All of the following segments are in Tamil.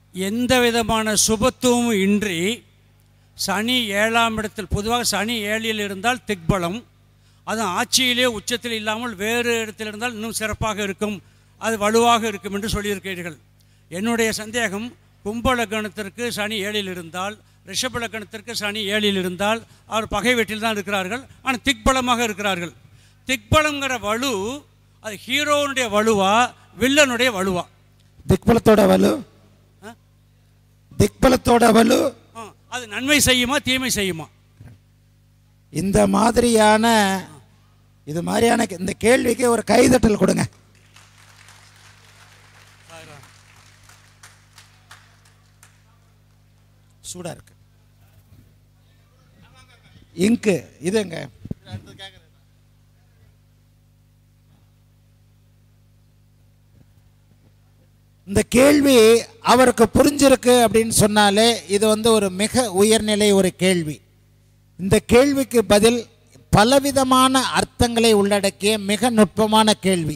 எந்த விதமான சுபத்துவமும் இன்றி சனி ஏழாம் இடத்தில் பொதுவாக சனி ஏழில் இருந்தால் திக்பலம் அது ஆட்சியிலே உச்சத்தில் இல்லாமல் வேறு இடத்தில் இருந்தால் இன்னும் சிறப்பாக இருக்கும் அது வலுவாக இருக்கும் என்று சொல்லியிருக்கிறீர்கள் என்னுடைய சந்தேகம் கும்ப லக்னத்திற்கு சனி ஏழில் இருந்தால் ரிஷப லக்னத்திற்கு சனி ஏழில் இருந்தால் அவர் பகை வீட்டில் தான் இருக்கிறார்கள் ஆனால் திக்பலமாக இருக்கிறார்கள் திக்பலங்கிற வலு அது ஹீரோனுடைய வலுவா வில்லனுடைய வலுவா திக்பலத்தோட வலு ஆ? திக்பலத்தோட வலு ஆ, அது நன்மை செய்யுமா தீமை செய்யுமா இந்த மாதிரியான இது மாதிரியான இந்த கேள்விக்கு ஒரு கைதட்டல் கொடுங்க சூடா இருக்கு இங்கு இதுங்க இந்த கேள்வி அவருக்கு புரிஞ்சிருக்கு அப்படின்னு சொன்னாலே இது வந்து ஒரு மிக உயர்நிலை ஒரு கேள்வி இந்த கேள்விக்கு பதில் பலவிதமான அர்த்தங்களை உள்ளடக்கிய மிக நுட்பமான கேள்வி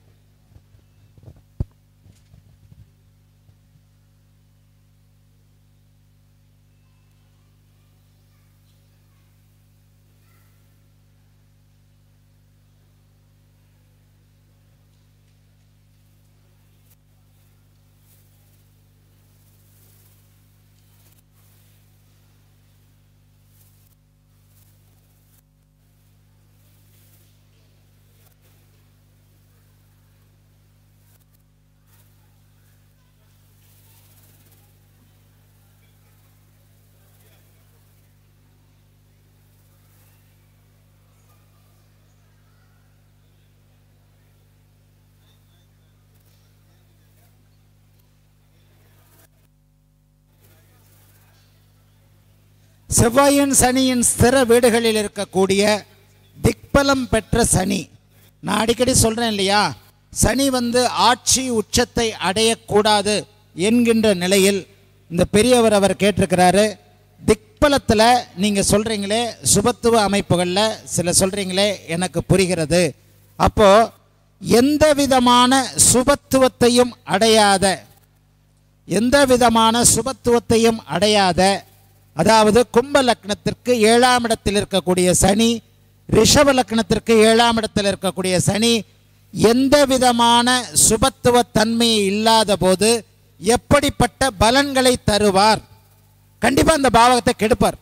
செவ்வாயின் சனியின் ஸ்திர வீடுகளில் இருக்கக்கூடிய திக்பலம் பெற்ற சனி நான் அடிக்கடி சொல்றேன் இல்லையா சனி வந்து ஆட்சி உச்சத்தை அடையக்கூடாது என்கின்ற நிலையில் இந்த பெரியவர் அவர் கேட்டிருக்கிறாரு திக்பலத்தில் நீங்கள் சொல்கிறீங்களே சுபத்துவ அமைப்புகளில் சில சொல்கிறீங்களே எனக்கு புரிகிறது அப்போ எந்த விதமான சுபத்துவத்தையும் அடையாத எந்த விதமான சுபத்துவத்தையும் அடையாத அதாவது கும்ப லக்னத்திற்கு ஏழாம் இடத்தில் இருக்கக்கூடிய சனி ரிஷப லக்னத்திற்கு ஏழாம் இடத்தில் இருக்கக்கூடிய சனி எந்த விதமான சுபத்துவ தன்மை இல்லாத போது எப்படிப்பட்ட பலன்களை தருவார் கண்டிப்பா அந்த பாவகத்தை கெடுப்பார்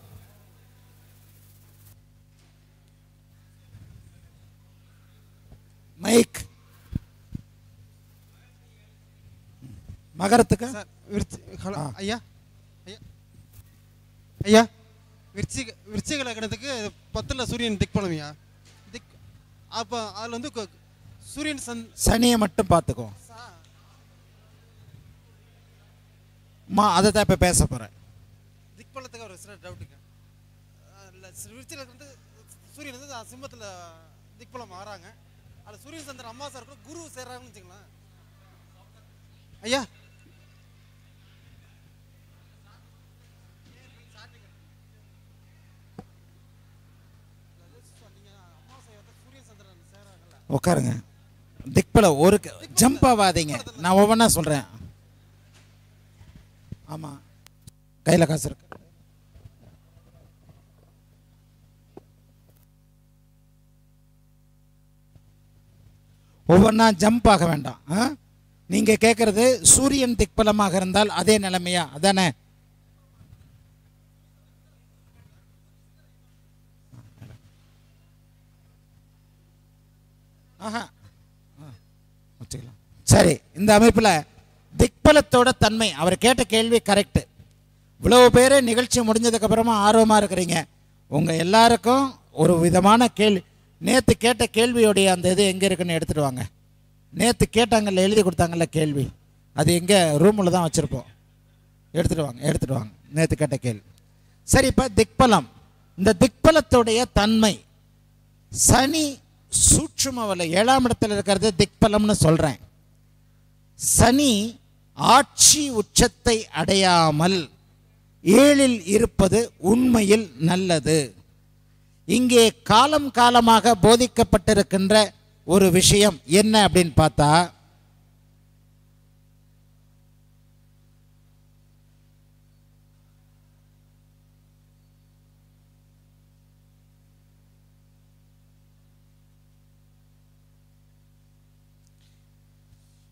மைக் மகரத்துக்கு சார் விருச்சி ஹலோ ஐயா ஐயா ஐயா விருச்சிக விருச்சிக லக்னத்துக்கு பத்தில் சூரியன் திக் பழமையா திக் அப்போ அதில் வந்து கொ- சூரியன் சந் சனியை மட்டும் பார்த்துக்கோ மா அதை தான் இப்போ பேச போகிறேன் திக் பழத்துக்கு ஒரு சில டவுட்டுங்க இல்லை விருச்சிக லக்னத்து சூரியன் வந்து சிம்மத்தில் திக் பழம் ஆறாங்க அதில் சூரியன் சந்திரன் அம்மா சார் கூட குரு சேர்றாங்கன்னு வச்சுங்களேன் ஐயா உட்காருங்க திக்பல ஒரு ஜம்ப் ஆகாதீங்க நான் ஒவ்வொன்றா சொல்கிறேன் ஆமாம் கையில் காசு இருக்கு ஒவ்வொன்றா ஜம்ப் ஆக வேண்டாம் ஆ? நீங்க கேட்கறது சூரியன் திக்பலமாக இருந்தால் அதே நிலைமையா அதானே ஆஹா ஆ, வச்சுக்கலாம் சரி இந்த அமைப்பில் திக்பலத்தோட தன்மை அவர் கேட்ட கேள்வி கரெக்டு இவ்வளவு பேர் நிகழ்ச்சி முடிஞ்சதுக்கு அப்புறமா ஆர்வமாக இருக்கிறீங்க உங்கள் எல்லாருக்கும் ஒரு விதமான கேள்வி நேற்று கேட்ட கேள்வியோடைய அந்த இது எங்கே இருக்குன்னு எடுத்துட்டு வாங்க நேற்று கேட்டாங்கல்ல எழுதி கொடுத்தாங்கல்ல கேள்வி அது எங்கே ரூமில் தான் வச்சுருப்போம் எடுத்துட்டு வாங்க எடுத்துட்டு வாங்க நேற்று கேட்ட கேள்வி சரி இப்போ திக்பலம் இந்த திக்பலத்துடைய தன்மை சனி சூட்சுமவல ஏழாம் இடத்துல இருக்கிறது திக்பலம்னு சொல்கிறேன் சனி ஆட்சி உச்சத்தை அடையாமல் ஏழில் இருப்பது உண்மையில் நல்லது இங்கே காலம் காலமாக போதிக்கப்பட்டிருக்கின்ற ஒரு விஷயம் என்ன அப்படின்னு பார்த்தா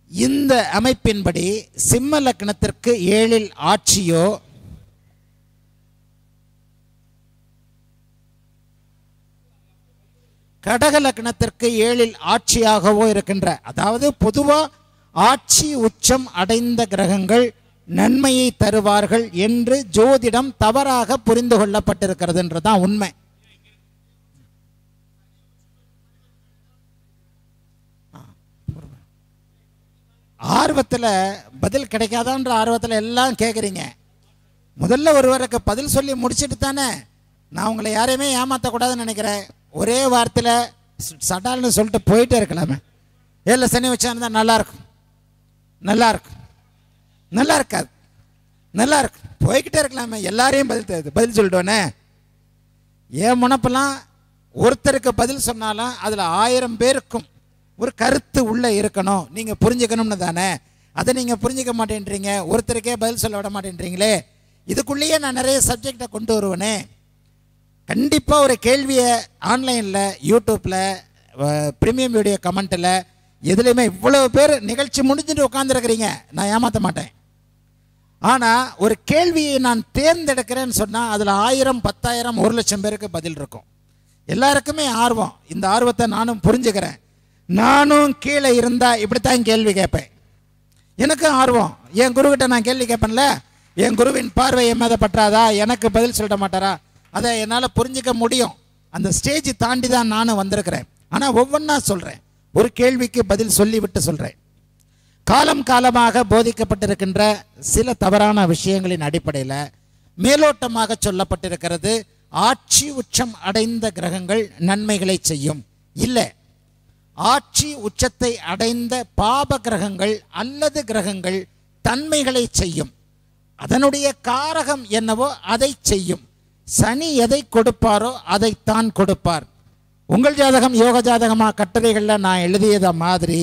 இந்த அமைப்பின்படி சிம்ம லக்னத்திற்கு ஏழில் ஆட்சியோ கடக லக்னத்திற்கு ஏழில் ஆட்சியாகவோ இருக்கின்ற அதாவது பொதுவா ஆட்சி உச்சம் அடைந்த கிரகங்கள் நன்மையை தருவார்கள் என்று ஜோதிடம் தவறாக புரிந்து கொள்ளப்பட்டிருக்கிறதுன்றதான் உண்மை ஆர்வத்தில் பதில் கிடைக்காதான்ற ஆர்வத்தில் எல்லாம் கேட்குறீங்க முதல்ல ஒருவருக்கு பதில் சொல்லி முடிச்சிட்டு தானே நான் உங்களை யாரையுமே ஏமாற்றக்கூடாதுன்னு நினைக்கிறேன் ஒரே வார்த்தையில் சட்டால்னு சொல்லிட்டு போயிட்டே இருக்கலாமே ஏழில் சனி வச்சாருந்தா நல்லா இருக்கும் நல்லா இருக்கும் நல்லா இருக்காது நல்லா இருக்கு போய்கிட்டே இருக்கலாமே எல்லாரையும் பதில் தெரியுது பதில் சொல்லிட்டோன்னே என் முனப்பெல்லாம் ஒருத்தருக்கு பதில் சொன்னாலும் அதில் ஆயிரம் பேருக்கும் ஒரு கருத்து உள்ளே இருக்கணும் நீங்கள் புரிஞ்சுக்கணும்னு தானே அதை நீங்கள் புரிஞ்சுக்க மாட்டேன்றீங்க ஒருத்தருக்கே பதில் சொல்ல விட மாட்டேன்றீங்களே இதுக்குள்ளேயே நான் நிறைய சப்ஜெக்டை கொண்டு வருவேனே கண்டிப்பாக ஒரு கேள்வியை ஆன்லைனில் யூடியூப்பில் ப்ரீமியம் வீடியோ கமெண்ட்டில் எதுலேயுமே இவ்வளோ பேர் நிகழ்ச்சி முடிஞ்சுட்டு உட்காந்துருக்கிறீங்க நான் ஏமாற்ற மாட்டேன் ஆனால் ஒரு கேள்வியை நான் தேர்ந்தெடுக்கிறேன்னு சொன்னால் அதில் ஆயிரம் பத்தாயிரம் ஒரு லட்சம் பேருக்கு பதில் இருக்கும் எல்லாருக்குமே ஆர்வம் இந்த ஆர்வத்தை நானும் புரிஞ்சுக்கிறேன் நானும் கீழே இருந்தால் இப்படித்தான் கேள்வி கேட்பேன் எனக்கும் ஆர்வம் என் குருக்கிட்ட நான் கேள்வி கேட்பேன்ல என் குருவின் பார்வை என் மேலே பற்றாதா எனக்கு பதில் சொல்ல மாட்டாரா அதை என்னால் புரிஞ்சிக்க முடியும் அந்த ஸ்டேஜ் தாண்டி தான் நானும் வந்திருக்கிறேன் ஆனால் ஒவ்வொன்றா சொல்கிறேன் ஒரு கேள்விக்கு பதில் சொல்லிவிட்டு சொல்கிறேன் காலம் காலமாக போதிக்கப்பட்டிருக்கின்ற சில தவறான விஷயங்களின் அடிப்படையில் மேலோட்டமாக சொல்லப்பட்டிருக்கிறது ஆட்சி உச்சம் அடைந்த கிரகங்கள் நன்மைகளை செய்யும் இல்லை ஆட்சி உச்சத்தை அடைந்த பாப கிரகங்கள் அல்லது கிரகங்கள் தன்மைகளை செய்யும் அதனுடைய காரகம் என்னவோ அதை செய்யும் சனி எதை கொடுப்பாரோ அதைத்தான் கொடுப்பார் உங்கள் ஜாதகம் யோக ஜாதகமா கட்டுரைகளில் நான் எழுதியத மாதிரி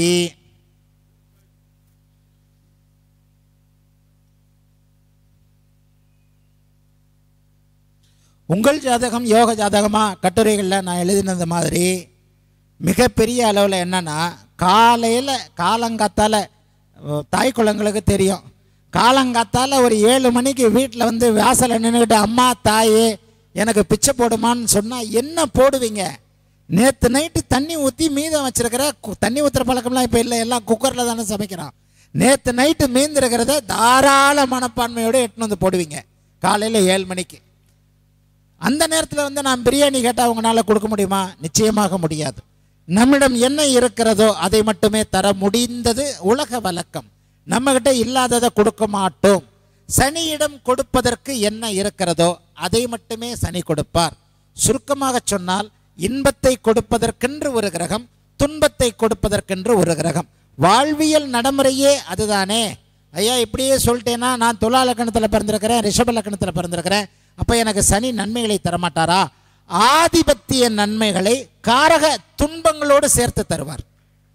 உங்கள் ஜாதகம் யோக ஜாதகமா கட்டுரைகளில் நான் எழுதினது மாதிரி மிகப்பெரிய அளவில் என்னன்னா காலையில் காலங்காத்தால அஹ், தாய் குழந்தைங்களுக்கு தெரியும் காலங்காத்தால ஒரு ஏழு மணிக்கு வீட்டில் வந்து வாசலில் நின்றுக்கிட்டு அம்மா தாயே எனக்கு பிச்சை போடுமான்னு சொன்னால் என்ன போடுவீங்க நேற்று நைட்டு தண்ணி ஊற்றி மீதம் வச்சிருக்கிற கு- தண்ணி ஊற்றுற பழக்கம்லாம் இப்போ இல்லை எல்லாம் குக்கரில் தானே சமைக்கிறான் நேற்று நைட்டு மீந்திருக்கிறத தாராள மனப்பான்மையோடு எட்டுன்னு வந்து போடுவீங்க காலையில் ஏழு மணிக்கு அந்த நேரத்தில் வந்து நான் பிரியாணி கேட்டால் உங்களால் கொடுக்க முடியுமா நிச்சயமாக முடியாது நம்மிடம் என்ன இருக்கிறதோ அதை மட்டுமே தர முடிந்தது உலக வழக்கம் நம்மகிட்ட இல்லாததை கொடுக்க மாட்டோம் சனியிடம் கொடுப்பதற்கு என்ன இருக்கிறதோ அதை மட்டுமே சனி கொடுப்பார் சுருக்கமாக சொன்னால் இன்பத்தை கொடுப்பதற்கென்று ஒரு கிரகம் துன்பத்தை கொடுப்பதற்கென்று ஒரு கிரகம் வாழ்வியல் நடைமுறையே அதுதானே ஐயா இப்படியே சொல்லிட்டேன்னா நான் துலா லக்கணத்தில் பிறந்திருக்கிறேன் ரிஷப லக்கணத்தில் பிறந்திருக்கிறேன் அப்போ எனக்கு சனி நன்மைகளை தரமாட்டாரா ஆதிபத்திய நன்மைகளை காரக துன்பங்களோடு சேர்த்து தருவார்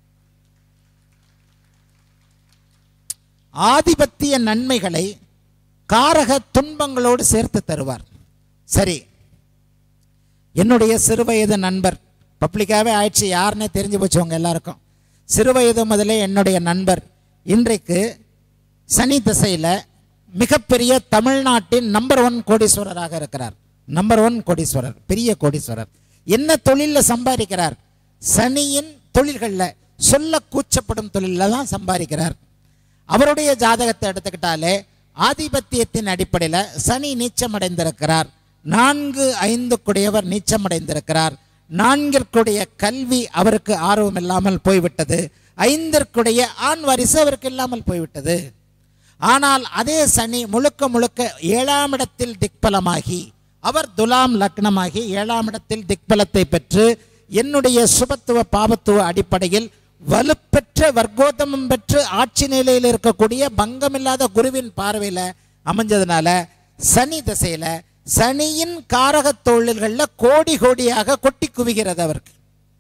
ஆதிபத்திய நன்மைகளை காரக துன்பங்களோடு சேர்த்து தருவார் சரி என்னுடைய சிறுவயது நண்பர் பப்ளிக்காகவே ஆயிடுச்சு யாருன்னே தெரிஞ்சு போச்சு உங்க எல்லாருக்கும் சிறுவயது முதலே என்னுடைய நண்பர் இன்றைக்கு சனி திசையில் மிகப்பெரிய தமிழ்நாட்டின் நம்பர் ஒன் கோடீஸ்வரராக இருக்கிறார் நம்பர் ஒன் கோடீஸ்வரர் பெரிய கோடீஸ்வரர் என்ன தொழிலில் சம்பாதிக்கிறார் சனியின் தொழில்களில் சொல்ல கூச்சப்படும் தொழிலில் தான் சம்பாதிக்கிறார் அவருடைய ஜாதகத்தை எடுத்துக்கிட்டாலே ஆதிபத்தியத்தின் அடிப்படையில் சனி நீச்சமடைந்திருக்கிறார் நான்கு ஐந்து குடையவர் நீச்சமடைந்திருக்கிறார் நான்கிற்குடைய கல்வி அவருக்கு ஆர்வம் இல்லாமல் போய்விட்டது ஐந்திற்குடைய ஆண் வாரிசு அவருக்கு இல்லாமல் போய்விட்டது ஆனால் அதே சனி முழுக்க முழுக்க ஏழாம் இடத்தில் திக்பலமாகி அவர் துலாம் லக்னமாகி ஏழாம் இடத்தில் திக்பலத்தை பெற்று என்னுடைய சுபத்துவ பாபத்துவ அடிப்படையில் வலுப்பெற்ற வர்க்கோத்தமம் பெற்று ஆட்சி நிலையில் இருக்கக்கூடிய பங்கமில்லாத குருவின் பார்வையில் அமைஞ்சதுனால சனி திசையில சனியின் காரக தொழில்களில் கோடி கோடியாக கொட்டி குவிகிறது அவருக்கு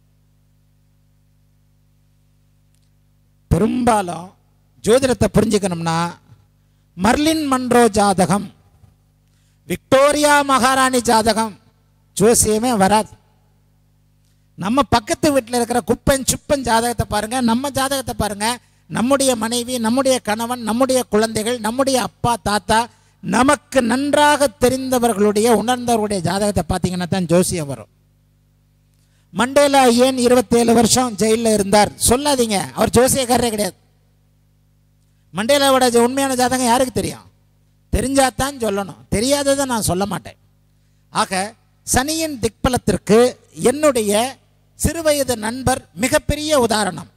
பெரும்பாலும் ஜோதிடத்தை புரிஞ்சுக்கணும்னா மர்லின் மன்றோ ஜாதகம் விக்டோரியா மகாராணி ஜாதகம் ஜோசியமே வராது நம்ம பக்கத்து வீட்டில் இருக்கிற குப்பன் சுப்பன் ஜாதகத்தை பாருங்க நம்ம ஜாதகத்தை பாருங்க நம்முடைய மனைவி நம்முடைய கணவன் நம்முடைய குழந்தைகள் நம்முடைய அப்பா தாத்தா நமக்கு நன்றாக தெரிந்தவர்களுடைய உணர்ந்தவர்களுடைய ஜாதகத்தை பார்த்தீங்கன்னா தான் ஜோசியம் வரும் மண்டேலா ஏன் இருபத்தேழு வருஷம் ஜெயிலில் இருந்தார் சொல்லாதீங்க அவர் ஜோசியக்காரரே கிடையாது மண்டேலாவோட ஜ- உண்மையான ஜாதகம் யாருக்கு தெரியும் தெரிஞ்சாதான் சொல்லணும் தெரியாததை நான் சொல்ல மாட்டேன் ஆக சனியின் திக்பலத்திற்கு என்னுடைய சிறுவயது நண்பர் மிகப்பெரிய உதாரணம்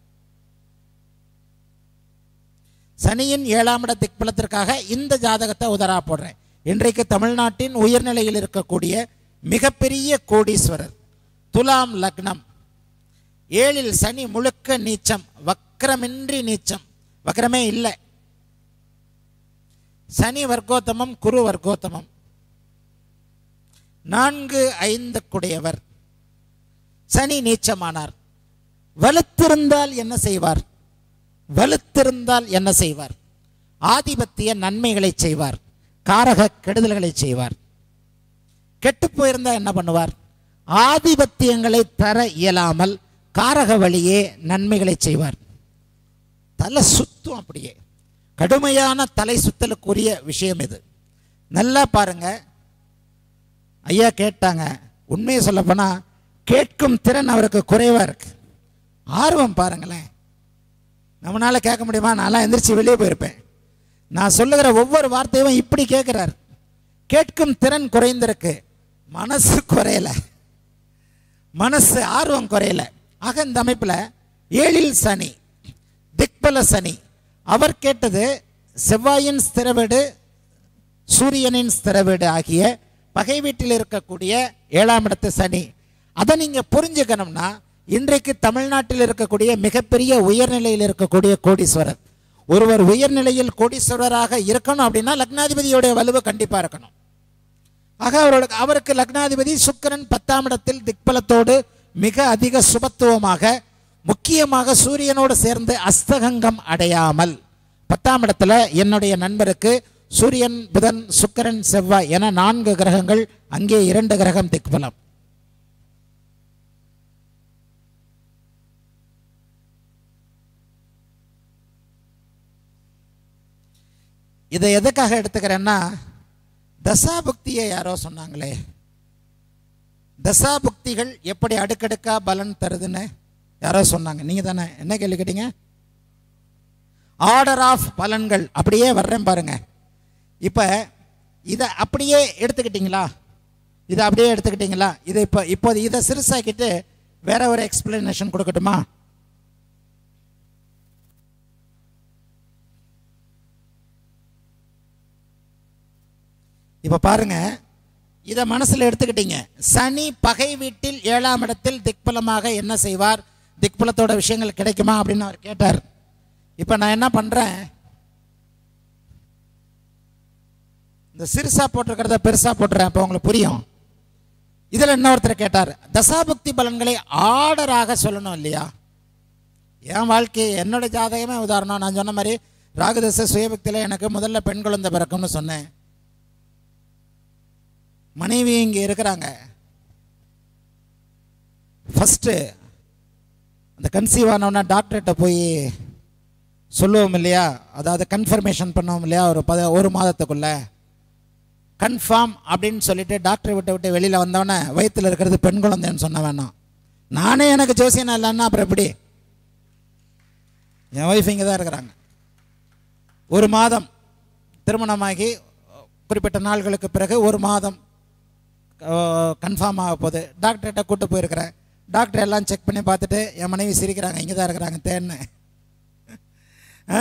சனியின் ஏழாம் இட திக்பலத்திற்காக இந்த ஜாதகத்தை உதரா போடுறேன் இன்றைக்கு தமிழ்நாட்டின் உயர்நிலையில் இருக்கக்கூடிய மிகப்பெரிய கோடீஸ்வரர் துலாம் லக்னம் ஏழில் சனி முழுக்க நீச்சம் வக்கரமின்றி நீச்சம் வக்கரமே இல்லை சனி வர்க்கோத்தமம் குரு வர்க்கோத்தமம் நான்கு ஐந்து குடையவர் சனி நீச்சமானார் வலுத்திருந்தால் என்ன செய்வார் வலுத்திருந்தால் என்ன செய்வார் ஆதிபத்திய நன்மைகளை செய்வார் காரக கெடுதல்களை செய்வார் கெட்டு போயிருந்தா என்ன பண்ணுவார் ஆதிபத்தியங்களை தர இயலாமல் காரக வழியே நன்மைகளை செய்வார் தலை சுத்தும் அப்படியே கடுமையான தலை சுத்தலுக்குரிய விஷயம் இது நல்லா பாருங்க ஐயா கேட்டாங்க உண்மையை சொல்லப்போனா கேட்கும் திறன் அவருக்கு குறைவா இருக்கு ஆர்வம் பாருங்களேன் நம்மளால கேட்க முடியுமா நான்லாம் எந்திரிச்சு வெளியே போயிருப்பேன் நான் சொல்லுகிற ஒவ்வொரு வார்த்தையும் இப்படி கேட்கிறார் கேட்கும் திறன் குறைந்திருக்கு மனசு குறையல மனசு ஆர்வம் குறையல ஆக இந்த அமைப்பில் ஏழில் சனி திக்பல சனி அவர் கேட்டது செவ்வாயின் ஸ்திர வீடு சூரியனின் ஸ்திர வீடு ஆகிய பகை வீட்டில் இருக்கக்கூடிய ஏழாம் இடத்து சனி அதை நீங்க புரிஞ்சுக்கணும்னா இன்றைக்கு தமிழ்நாட்டில் இருக்கக்கூடிய மிகப்பெரிய உயர்நிலையில் இருக்கக்கூடிய கோடீஸ்வரர் ஒருவர் உயர்நிலையில் கோடீஸ்வரராக இருக்கணும் அப்படின்னா லக்னாதிபதியோடைய வலுவு கண்டிப்பா இருக்கணும் ஆக அவர்களுக்கு அவருக்கு லக்னாதிபதி சுக்கிரன் பத்தாம் இடத்தில் திக்பலத்தோடு மிக அதிக சுபத்துவமாக முக்கியமாக சூரியனோடு சேர்ந்து அஸ்தகங்கம் அடையாமல் பத்தாம் இடத்துல என்னுடைய நண்பருக்கு சூரியன் புதன் சுக்கிரன் செவ்வாய் என நான்கு கிரகங்கள் அங்கே இரண்டு கிரகம் திக்பலம் இதை எதுக்காக எடுத்துக்கிறேன்னா தசாபுக்தியை யாரோ சொன்னாங்களே தசாபுக்திகள் எப்படி அடுக்கடுக்கா பலன் தருதுன்னு யாரோ சொன்னாங்க நீங்க தானே என்ன கேள்வி கேட்டீங்க ஆர்டர் ஆஃப் பலன்கள் அப்படியே வர்றேன் பாருங்க இப்போ இதை அப்படியே எடுத்துக்கிட்டீங்களா இதை அப்படியே எடுத்துக்கிட்டீங்களா இதை இப்போ இப்போது இதை சிறுசாக்கிட்டு வேற ஒரு எக்ஸ்பிளனேஷன் கொடுக்கட்டுமா இப்போ பாருங்க இதை மனசில் எடுத்துக்கிட்டீங்க சனி பகை வீட்டில் ஏழாம் இடத்தில் திக்பலமாக என்ன செய்வார் திக்பலத்தோட விஷயங்கள் கிடைக்குமா அப்படின்னு அவர் கேட்டார் இப்போ நான் என்ன பண்ணுறேன் இந்த சிறுசா போட்டிருக்கிறத பெருசா போட்டுறேன் அப்போ உங்களுக்கு புரியும் இதில் இன்னொருத்தர் கேட்டார் தசாபக்தி பலன்களை ஆர்டராக சொல்லணும் இல்லையா என் வாழ்க்கை என்னோட ஜாதகமே உதாரணம் நான் சொன்ன மாதிரி ராகுதச சுயபக்தியில் எனக்கு முதல்ல பெண் குழந்தை பிறக்கும்னு சொன்னேன் மனைவி இங்கே இருக்கிறாங்க ஃபஸ்ட்டு அந்த கன்சீவ் ஆனவொன்னே டாக்டர்கிட்ட போய் சொல்லுவோம் இல்லையா அதாவது கன்ஃபர்மேஷன் பண்ணுவோம் இல்லையா ஒரு பத ஒரு மாதத்துக்குள்ள கன்ஃபார்ம் அப்படின்னு சொல்லிட்டு டாக்டரை விட்டு விட்டு வெளியில் வந்தவொடனே வயித்துல இருக்கிறது பெண் குழந்தைன்னு சொன்ன வேணாம் நானே எனக்கு ஜோசியனா இல்லைன்னா அப்புறம் எப்படி என் ஒய்ஃப் இங்கே தான் இருக்கிறாங்க ஒரு மாதம் திருமணமாகி குறிப்பிட்ட நாள்களுக்கு பிறகு ஒரு மாதம் கன்ஃபார்ம் ஆக போகுது டாக்டர்கிட்ட கூட்டு போயிருக்கிறேன் டாக்டர் எல்லாம் செக் பண்ணி பார்த்துட்டு என் மனைவி சிரிக்கிறாங்க இங்கே தான் இருக்கிறாங்க தேன்னு ஆ?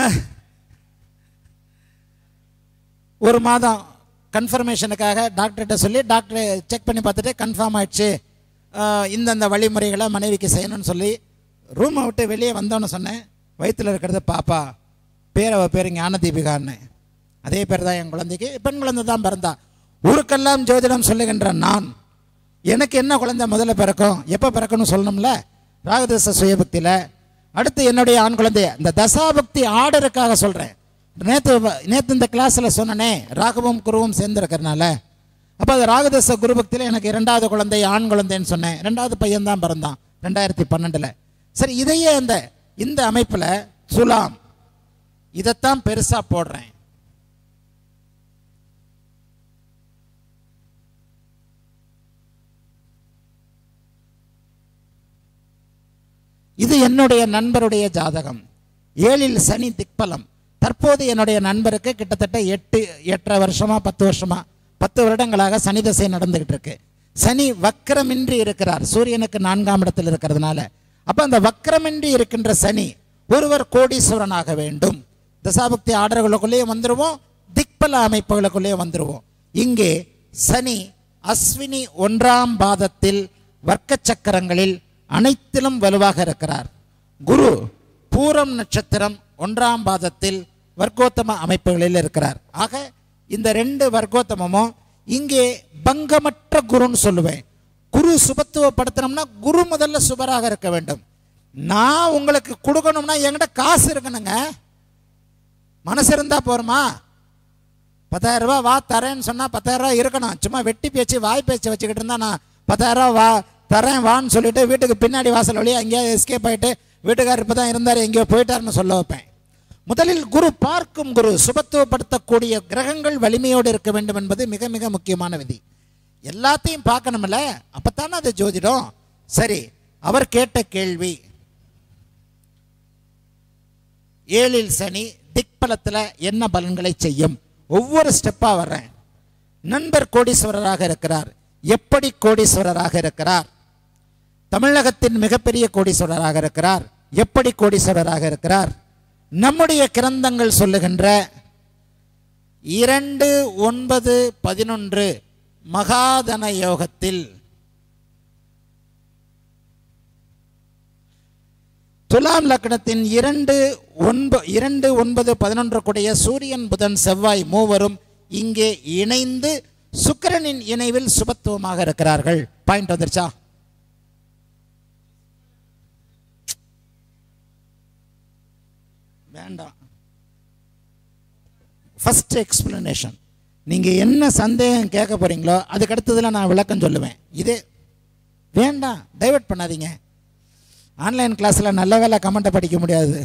ஒரு மாதம் கன்ஃபர்மேஷனுக்காக டாக்டர்கிட்ட சொல்லி டாக்டர் செக் பண்ணி பார்த்துட்டு கன்ஃபார்ம் ஆயிடுச்சு ஆ, இந்தந்த வழிமுறைகளை மனைவிக்கு செய்யணும்னு சொல்லி ரூமை விட்டு வெளியே வந்தோன்னு சொன்னேன் வயித்துல இருக்கிறது பாப்பா பேர் அவ பேர் ஞான தீபிகான்னு அதே பேர் தான் என் குழந்தைக்கு பெண் குழந்தை தான் பிறந்தா ஊருக்கெல்லாம் ஜோதிடம் சொல்லுகின்ற நான் எனக்கு என்ன குழந்தை முதல்ல பிறக்கும் எப்போ பிறக்கணும்னு சொல்லணும்ல ராகதச சுயபக்தியில் அடுத்து என்னுடைய ஆண் குழந்தை இந்த தசாபக்தி ஆர்டருக்காக சொல்கிறேன் நேற்று நேற்று இந்த கிளாஸில் சொன்னனே ராகவும் குருவும் சேர்ந்துருக்கறனால அப்போ அது ராகதச குருபக்தியில் எனக்கு இரண்டாவது குழந்தை ஆண் குழந்தைன்னு சொன்னேன் ரெண்டாவது பையன் தான் பிறந்தான் ரெண்டாயிரத்தி பன்னெண்டில் சரி இதையே அந்த இந்த அமைப்பில் துலாம் இதைத்தான் பெருசா போடுறேன் இது என்னுடைய நண்பருடைய ஜாதகம் ஏழில் சனி திக்பலம் தற்போது என்னுடைய நண்பருக்கு கிட்டத்தட்ட எட்டு எட்டரை வருஷமா பத்து வருஷமா பத்து வருடங்களாக சனி தசை நடந்துகிட்டு இருக்கு சனி வக்கரமின்றி இருக்கிறார் சூரியனுக்கு நான்காம் இடத்தில் இருக்கிறதுனால அப்ப அந்த வக்கரமின்றி இருக்கின்ற சனி ஒருவர் கோடீஸ்வரனாக வேண்டும் தசாபக்தி ஆர்டர்களுக்குள்ளேயே வந்துருவோம் திக்பல அமைப்புகளுக்குள்ளேயே வந்துருவோம் இங்கே சனி அஸ்வினி ஒன்றாம் பாதத்தில் வர்க்க சக்கரங்களில் அனைத்திலும் வலுவாக இருக்கிறார் குரு பூரம் நட்சத்திரம் ஒன்றாம் பாதத்தில் வர்க்கோத்தம அமைப்புகளில் இருக்கிறார் ஆக இந்த ரெண்டு வர்க்கோத்தமமும் இங்கே பங்கமற்ற குருன்னு சொல்லுவேன் குரு சுபத்துவப்படுத்தணும்னா குரு முதல்ல சுபராக இருக்க வேண்டும் நான் உங்களுக்கு கொடுக்கணும்னா என்கிட்ட காசு இருக்கணுங்க மனசு இருந்தா போருமா பத்தாயிரம் ரூபாய் வா தரேன்னு சொன்னா பத்தாயிரம் ரூபாய் இருக்கணும் சும்மா வெட்டி பேச்சு வாய் பேச்சு வச்சுக்கிட்டு இருந்தா நான் பத்தாயிரம் ரூபாய் வா தரேன் வான்னு சொல்லிட்டு வீட்டுக்கு பின்னாடி வாசல் வழியா எங்கேயாவது எஸ்கேப் ஆயிட்டு வீட்டுக்காரர் இப்போ தான் இருந்தார் எங்கேயோ போயிட்டாருன்னு சொல்ல வைப்பேன் முதலில் குரு பார்க்கும் குரு சுபத்துவப்படுத்தக்கூடிய கிரகங்கள் வலிமையோடு இருக்க வேண்டும் என்பது மிக மிக முக்கியமான விதி எல்லாத்தையும் பார்க்கணும்ல அப்பத்தானே அது ஜோதிடம் சரி அவர் கேட்ட கேள்வி ஏழில் சனி திக்பலத்தில் என்ன பலன்களை செய்யும் ஒவ்வொரு ஸ்டெப்பா வர்றேன் நண்பர் கோடீஸ்வரராக இருக்கிறார் எப்படி கோடீஸ்வரராக இருக்கிறார் தமிழகத்தின் மிகப்பெரிய கோடீஸ்வரராக இருக்கிறார் எப்படி கோடீஸ்வரராக இருக்கிறார் நம்முடைய கிரந்தங்கள் சொல்லுகின்ற இரண்டு ஒன்பது பதினொன்று மகாதன யோகத்தில் துலாம் லக்னத்தின் இரண்டு ஒன்ப இரண்டு ஒன்பது பதினொன்று கூடிய சூரியன் புதன் செவ்வாய் மூவரும் இங்கே இணைந்து சுக்கிரனின் இணைவில் சுபத்துவமாக இருக்கிறார்கள் பாயிண்ட் வந்துருச்சா வேண்டாம் ஃபர்ஸ்ட் எக்ஸ்பிளனேஷன் நீங்க என்ன சந்தேகம் கேட்க போறீங்களோ அதுக்கு அடுத்ததுல நான் விளக்கம் சொல்லுவேன் இதே வேண்டாம் டைவர்ட் பண்ணாதீங்க ஆன்லைன் கிளாஸில் நல்ல வேலை கமெண்ட்டை படிக்க முடியாது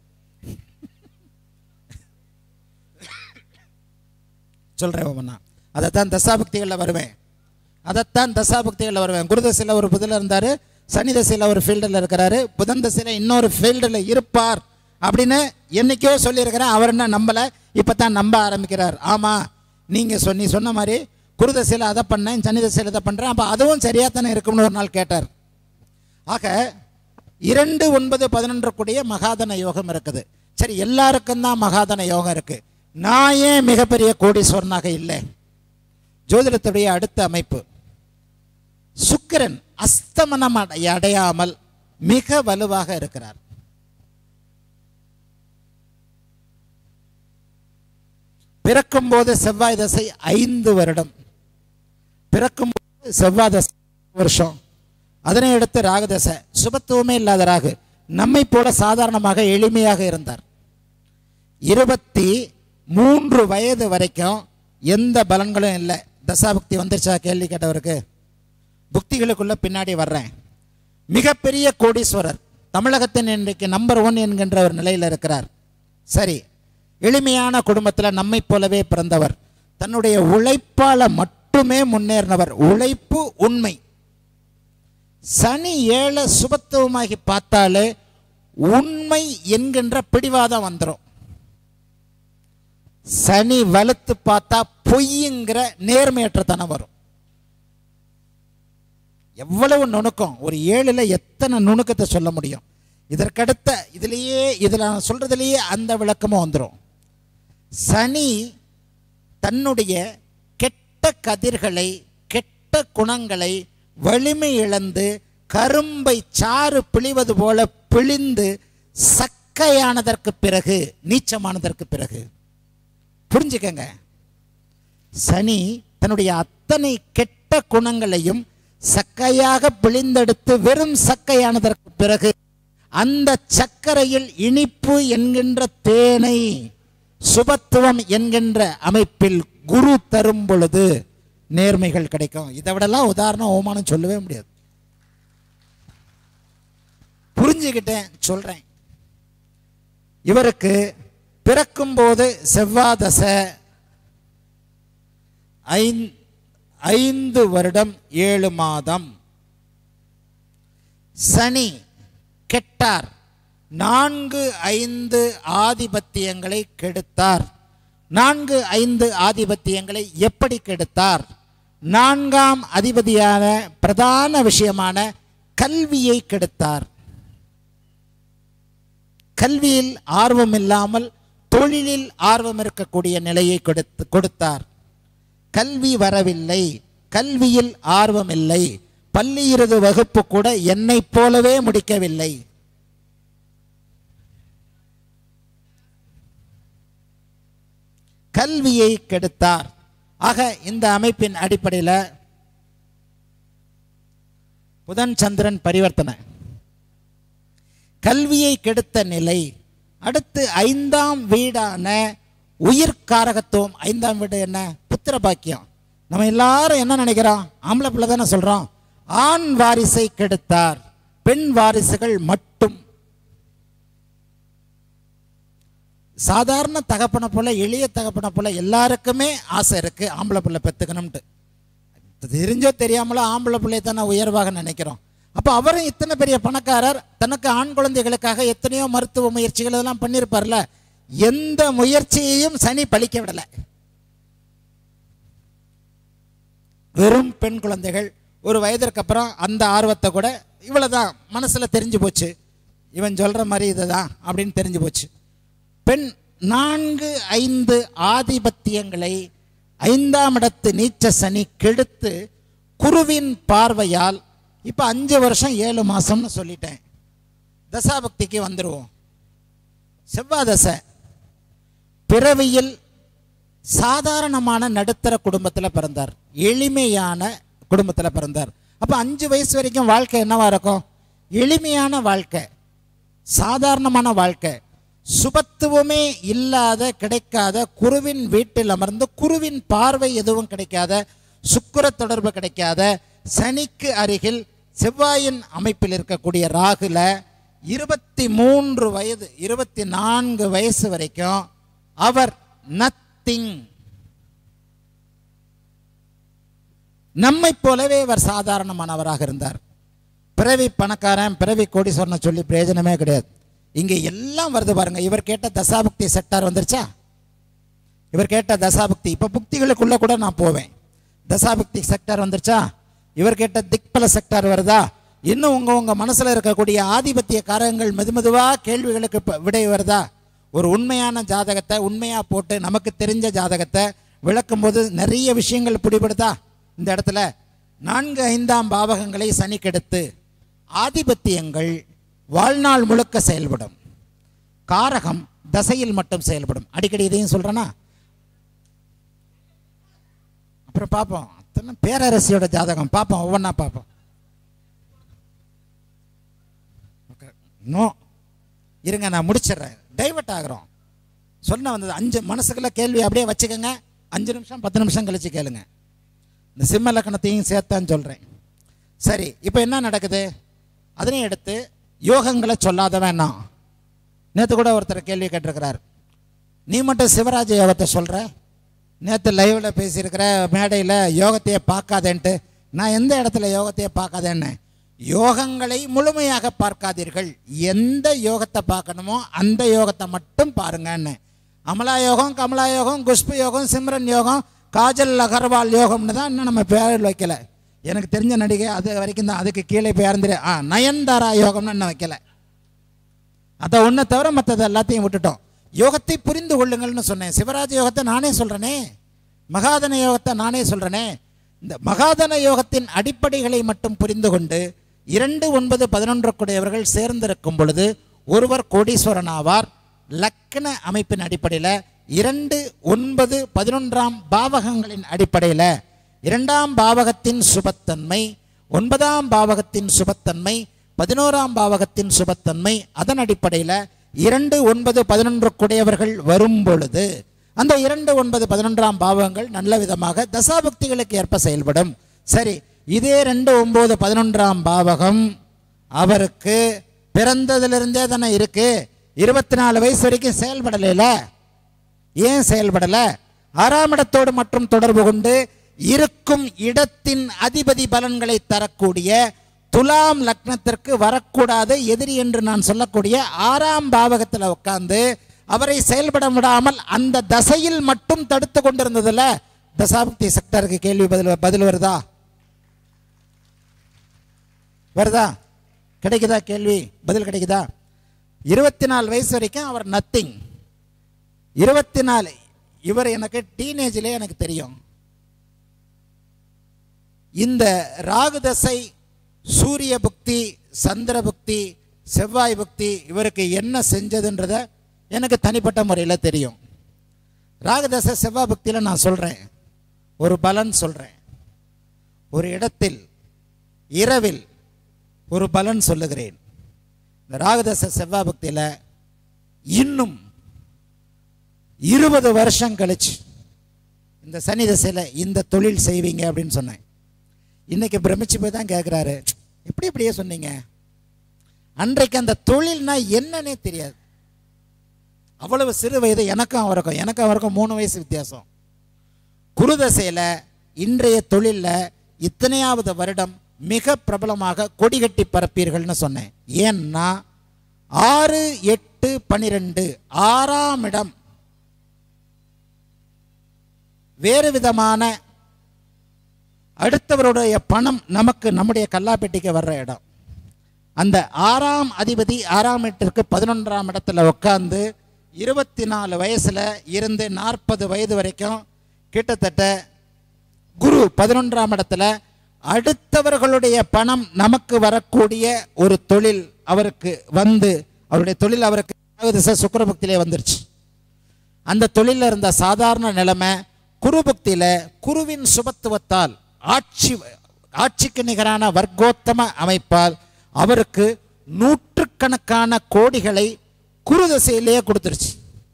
சொல்கிறேன் ஒவ்வொன்றா அதைத்தான் தசாபக்திகளில் வருவேன் அதைத்தான் தசாபக்திகளில் வருவேன் குரு தசையில் ஒரு புதில் இருந்தார் சனி தசையில் ஒரு ஃபீல்டில் இருக்கிறாரு புதன் தசையில் இன்னொரு ஃபீல்டில் இருப்பார் அப்படின்னு என்னைக்கோ சொல்லியிருக்கிறேன் அவர் என்ன நம்பலை இப்போ தான் நம்ப ஆரம்பிக்கிறார் ஆமாம் நீங்கள் சொன்னி சொன்ன மாதிரி குரு தசையில் அதை பண்ணேன் சனி தசையில் இதை பண்ணுறேன் அப்போ அதுவும் சரியாக தானே இருக்கும்னு ஒரு நாள் கேட்டார் ஆக இரண்டு ஒன்பது பதினொன்று கூடிய மகாதன யோகம் இருக்குது சரி எல்லாருக்கும் தான் மகாதன யோகம் இருக்கு நான் ஏன் மிகப்பெரிய கோடீஸ்வரனாக இல்லை ஜோதிடத்துடைய அடுத்த அமைப்பு சுக்கிரன் அஸ்தமனம் அடை- அடையாமல் மிக வலுவாக இருக்கிறார் பிறக்கும்போது செவ்வாய் தசை ஐந்து வருடம் பிறக்கும்போது செவ்வாய் தசை வருஷம் அதனை அடுத்து ராகுதசை சுபத்துவமே இல்லாத ராகு நம்மை போல சாதாரணமாக எளிமையாக இருந்தார் இருபத்தி மூன்று வயது வரைக்கும் எந்த பலன்களும் இல்லை தசாபக்தி வந்துருச்சா கேள்வி கேட்டவருக்கு புக்திகளுக்குள்ள பின்னாடி வர்றேன் மிகப்பெரிய கோடீஸ்வரர் தமிழகத்தின் இன்றைக்கு நம்பர் ஒன் என்கின்ற ஒரு நிலையில் இருக்கிறார் சரி எளிமையான குடும்பத்தில் நம்மை போலவே பிறந்தவர் தன்னுடைய உழைப்பால மட்டுமே முன்னேறினவர் உழைப்பு உண்மை சனி ஏழை சுபத்துவமாகி பார்த்தாலே உண்மை என்கின்ற பிடிவாதம் வந்துடும் சனி வலுத்து பார்த்தா பொய்யுங்கிற நேர்மையற்றத்தனம் வரும் எவ்வளவு நுணுக்கம் ஒரு ஏழுல எத்தனை நுணுக்கத்தை சொல்ல முடியும் இதற்கடுத்த இதுலயே இதுல நான் சொல்றதுலயே அந்த விளக்கமும் வந்துடும் சனி தன்னுடைய கெட்ட கதிர்களை கெட்ட குணங்களை வலிமை இழந்து கரும்பை சாறு பிழிவது போல பிழிந்து சக்கையானதற்கு பிறகு நீச்சமானதற்கு பிறகு புரிஞ்சுக்கங்க சனி தன்னுடைய அத்தனை கெட்ட குணங்களையும் சக்கையாக பிழிந்தெடுத்து வெறும் சக்கையானதற்கு பிறகு அந்த சர்க்கரையில் இனிப்பு என்கின்ற தேனை சுபத்துவம் என்கின்ற அமைப்பில் குரு தரும் பொழுது நேர்மைகள் கிடைக்கும் இதை விடலாம் உதாரணம் ஓமானம் சொல்லவே முடியாது புரிஞ்சுக்கிட்டேன் சொல்றேன் இவருக்கு பிறக்கும்போது செவ்வாதசை ஐந் ஐந்து வருடம் ஏழு மாதம் சனி கெட்டார் நான்கு ஐந்து ஆதிபத்தியங்களை கெடுத்தார் நான்கு ஐந்து ஆதிபத்தியங்களை எப்படி கெடுத்தார் நான்காம் அதிபதியான பிரதான விஷயமான கல்வியை கெடுத்தார் கல்வியில் ஆர்வம் இல்லாமல் தொழிலில் ஆர்வம் இருக்கக்கூடிய நிலையை கொடுத்து கொடுத்தார் கல்வி வரவில்லை கல்வியில் ஆர்வம் இல்லை பள்ளி இறுதி வகுப்பு கூட என்னைப் போலவே முடிக்கவில்லை கல்வியை கெடுத்தார் ஆக இந்த அமைப்பின் அடிப்படையில் புதன் சந்திரன் பரிவர்த்தனை கல்வியை கெடுத்த நிலை அடுத்து ஐந்தாம் வீடான உயிர்காரகத்துவம் ஐந்தாம் வீடு என்ன புத்திர பாக்கியம் நம்ம எல்லாரும் என்ன நினைக்கிறோம் ஆம்பளை பிள்ளை தானே சொல்றோம் ஆண் வாரிசை கெடுத்தார் பெண் வாரிசுகள் மட்டும் சாதாரண தகப்பனை போல எளிய தகப்பனை போல எல்லாருக்குமே ஆசை இருக்கு ஆம்பளை பிள்ளை பெத்துக்கணும்ட்டு தெரிஞ்சோ தெரியாமலோ ஆம்பளை பிள்ளையை தானே உயர்வாக நினைக்கிறோம் அப்போ அவரும் இத்தனை பெரிய பணக்காரர் தனக்கு ஆண் குழந்தைகளுக்காக எத்தனையோ மருத்துவ முயற்சிகள் இதெல்லாம் பண்ணியிருப்பார்ல எந்த முயற்சியையும் சனி பலிக்க விடலை வெறும் பெண் குழந்தைகள் ஒரு வயதிற்கு அப்புறம் அந்த ஆர்வத்தை கூட இவ்வளவுதான் மனசுல தெரிஞ்சு போச்சு இவன் சொல்ற மாதிரி இதுதான் அப்படின்னு தெரிஞ்சு போச்சு பெண் நான்கு ஐந்து ஆதிபத்தியங்களை ஐந்தாம் இடத்து நீச்ச சனி கெடுத்து குருவின் பார்வையால் இப்போ அஞ்சு வருஷம் ஏழு மாசம்னு சொல்லிட்டேன் தசாபக்திக்கு வந்துடுவோம் செவ்வாய் தசை பிறவியில் சாதாரணமான நடுத்தர குடும்பத்தில் பிறந்தார் எளிமையான குடும்பத்தில் பிறந்தார் அப்போ அஞ்சு வயசு வரைக்கும் வாழ்க்கை என்னவா இருக்கும் எளிமையான வாழ்க்கை சாதாரணமான வாழ்க்கை சுபத்துவமே இல்லாத கிடைக்காத குருவின் வீட்டில் அமர்ந்து குருவின் பார்வை எதுவும் கிடைக்காத சுக்கிர தொடர்பு கிடைக்காத சனிக்கு அருகில் செவ்வாயின் அமைப்பில் இருக்கக்கூடிய ராகுல இருபத்தி மூன்று வயது இருபத்தி நான்கு வயசு வரைக்கும் அவர் நத்திங் நம்மை போலவே அவர் சாதாரணமானவராக இருந்தார் பிறவி பணக்காரன் பிறவி கோடீஸ்வரனை சொல்லி பிரயோஜனமே கிடையாது இங்கே எல்லாம் வருது பாருங்க இவர் கேட்ட தசாபக்தி செக்டார் வந்துருச்சா இவர் கேட்ட தசாபக்தி இப்போ புக்திகளுக்குள்ள கூட நான் போவேன் தசாபக்தி செக்டார் வந்துருச்சா இவர் கேட்ட திக்பல செக்டார் வருதா இன்னும் உங்க உங்க மனசுல இருக்கக்கூடிய ஆதிபத்திய காரகங்கள் மெதுமெதுவா கேள்விகளுக்கு இப்ப விடை வருதா ஒரு உண்மையான ஜாதகத்தை உண்மையா போட்டு நமக்கு தெரிஞ்ச ஜாதகத்தை விளக்கும் போது நிறைய விஷயங்கள் பிடிபடுதா இந்த இடத்துல நான்கு ஐந்தாம் பாவகங்களை சனி கெடுத்து ஆதிபத்தியங்கள் வாழ்நாள் முழுக்க செயல்படும் காரகம் தசையில் மட்டும் செயல்படும் அடிக்கடி இதையும் சொல்றேனா அப்புறம் பார்ப்போம் அத்தனை பேரரசியோட ஜாதகம் பார்ப்போம் ஒவ்வொன்றா பார்ப்போம் நோ இருங்க நான் முடிச்சிடுறேன் டைவர்ட் ஆகுறோம் சொன்ன வந்தது அஞ்சு மனசுக்குள்ள கேள்வி அப்படியே வச்சுக்கோங்க அஞ்சு நிமிஷம் பத்து நிமிஷம் கழிச்சு கேளுங்க இந்த சிம்ம லக்கணத்தையும் சேர்த்தான்னு சொல்கிறேன் சரி இப்போ என்ன நடக்குது அதனையும் எடுத்து யோகங்களை சொல்லாத வேணாம் நேற்று கூட ஒருத்தர் கேள்வி கேட்டிருக்கிறார் நீ மட்டும் சிவராஜ யோகத்தை சொல்கிற நேற்று லைவில் பேசியிருக்கிற மேடையில் யோகத்தையே பார்க்காதேன்ட்டு நான் எந்த இடத்துல யோகத்தையே பார்க்காதேன்னு யோகங்களை முழுமையாக பார்க்காதீர்கள் எந்த யோகத்தை பார்க்கணுமோ அந்த யோகத்தை மட்டும் பாருங்கன்னு அமலா யோகம் கமலா யோகம் குஷ்பு யோகம் சிம்ரன் யோகம் காஜல் அகர்வால் யோகம்னு தான் இன்னும் நம்ம பேர் வைக்கல எனக்கு தெரிஞ்ச நடிகை அது வரைக்கும் தான் அதுக்கு கீழே பேர்ந்துரு ஆ நயன்தாரா யோகம்னு இன்னும் வைக்கல அதை ஒன்றை தவிர மற்றது எல்லாத்தையும் விட்டுட்டோம் யோகத்தை புரிந்து கொள்ளுங்கள்னு சொன்னேன் சிவராஜ யோகத்தை நானே சொல்கிறேனே மகாதன யோகத்தை நானே சொல்கிறேனே இந்த மகாதன யோகத்தின் அடிப்படைகளை மட்டும் புரிந்து கொண்டு இரண்டு ஒன்பது பதினொன்றுக்குடையவர்கள் சேர்ந்திருக்கும் பொழுது ஒருவர் கோடீஸ்வரன் ஆவார் லக்கண அமைப்பின் அடிப்படையில் இரண்டு ஒன்பது பதினொன்றாம் பாவகங்களின் அடிப்படையில் இரண்டாம் பாவகத்தின் சுபத்தன்மை ஒன்பதாம் பாவகத்தின் சுபத்தன்மை பதினோராம் பாவகத்தின் சுபத்தன்மை அதன் அடிப்படையில் இரண்டு ஒன்பது பதினொன்றுக்குடையவர்கள் வரும் பொழுது அந்த இரண்டு ஒன்பது பதினொன்றாம் பாவங்கள் நல்ல விதமாக தசாபக்திகளுக்கு ஏற்ப செயல்படும் சரி இதே ரெண்டு ஒன்பது பதினொன்றாம் பாவகம் அவருக்கு பிறந்ததிலிருந்தே தானே இருக்கு இருபத்தி நாலு வயசு வரைக்கும் செயல்படலைல ஏன் செயல்படல ஆறாம் இடத்தோடு மற்றும் தொடர்பு கொண்டு இருக்கும் இடத்தின் அதிபதி பலன்களை தரக்கூடிய துலாம் லக்னத்திற்கு வரக்கூடாது எதிரி என்று நான் சொல்லக்கூடிய ஆறாம் பாவகத்தில் உட்கார்ந்து அவரை செயல்பட விடாமல் அந்த தசையில் மட்டும் தடுத்து கொண்டிருந்ததுல தசாபக்தி செக்டருக்கு கேள்வி பதில் பதில் வருதா வருதா கிடைக்குதா கேள்வி பதில் கிடைக்குதா இருபத்தி நாலு வயசு வரைக்கும் அவர் நத்திங் இருபத்தி நாலு இவர் எனக்கு டீனேஜிலே எனக்கு தெரியும் இந்த ராகு தசை சூரிய புக்தி சந்திர புக்தி செவ்வாய் புக்தி இவருக்கு என்ன செஞ்சதுன்றத எனக்கு தனிப்பட்ட முறையில் தெரியும் ராகுதசை செவ்வாய் புக்தியில் நான் சொல்கிறேன் ஒரு பலன் சொல்கிறேன் ஒரு இடத்தில் இரவில் ஒரு பலன் சொல்லுகிறேன் இந்த ராகுதச செவ்வாய் பக்தியில் இன்னும் இருபது வருஷம் கழிச்சு இந்த சனி தசையில் இந்த தொழில் செய்வீங்க அப்படின்னு சொன்னேன் இன்னைக்கு பிரமிச்சு போய் தான் கேட்குறாரு எப்படி இப்படியே சொன்னீங்க அன்றைக்கு அந்த தொழில்னா என்னன்னே தெரியாது அவ்வளவு சிறு வயது எனக்கும் அவருக்கும் எனக்கும் அவருக்கும் மூணு வயசு வித்தியாசம் குருதசையில் இன்றைய தொழிலில் இத்தனையாவது வருடம் மிக பிரபலமாக கொடிகட்டி பரப்பீர்கள்னு சொன்னேன் ஏன்னா ஆறு எட்டு பனிரெண்டு ஆறாம் இடம் வேறு விதமான அடுத்தவருடைய பணம் நமக்கு நம்முடைய கல்லாப்பெட்டிக்கு வர்ற இடம் அந்த ஆறாம் அதிபதி ஆறாம் எட்டிற்கு பதினொன்றாம் இடத்துல உட்காந்து இருபத்தி நாலு வயசுல இருந்து நாற்பது வயது வரைக்கும் கிட்டத்தட்ட குரு பதினொன்றாம் இடத்துல அடுத்தவர்களுடைய பணம் நமக்கு வரக்கூடிய ஒரு தொழில் அவருக்கு வந்து அவருடைய தொழில் அவருக்கு திசை சுக்கரபக்தியிலே வந்துருச்சு அந்த தொழிலில் இருந்த சாதாரண நிலைமை குருபக்தியில குருவின் சுபத்துவத்தால் ஆட்சி ஆட்சிக்கு நிகரான வர்க்கோத்தம அமைப்பால் அவருக்கு நூற்றுக்கணக்கான கோடிகளை குருதசையிலேயே கொடுத்துருச்சு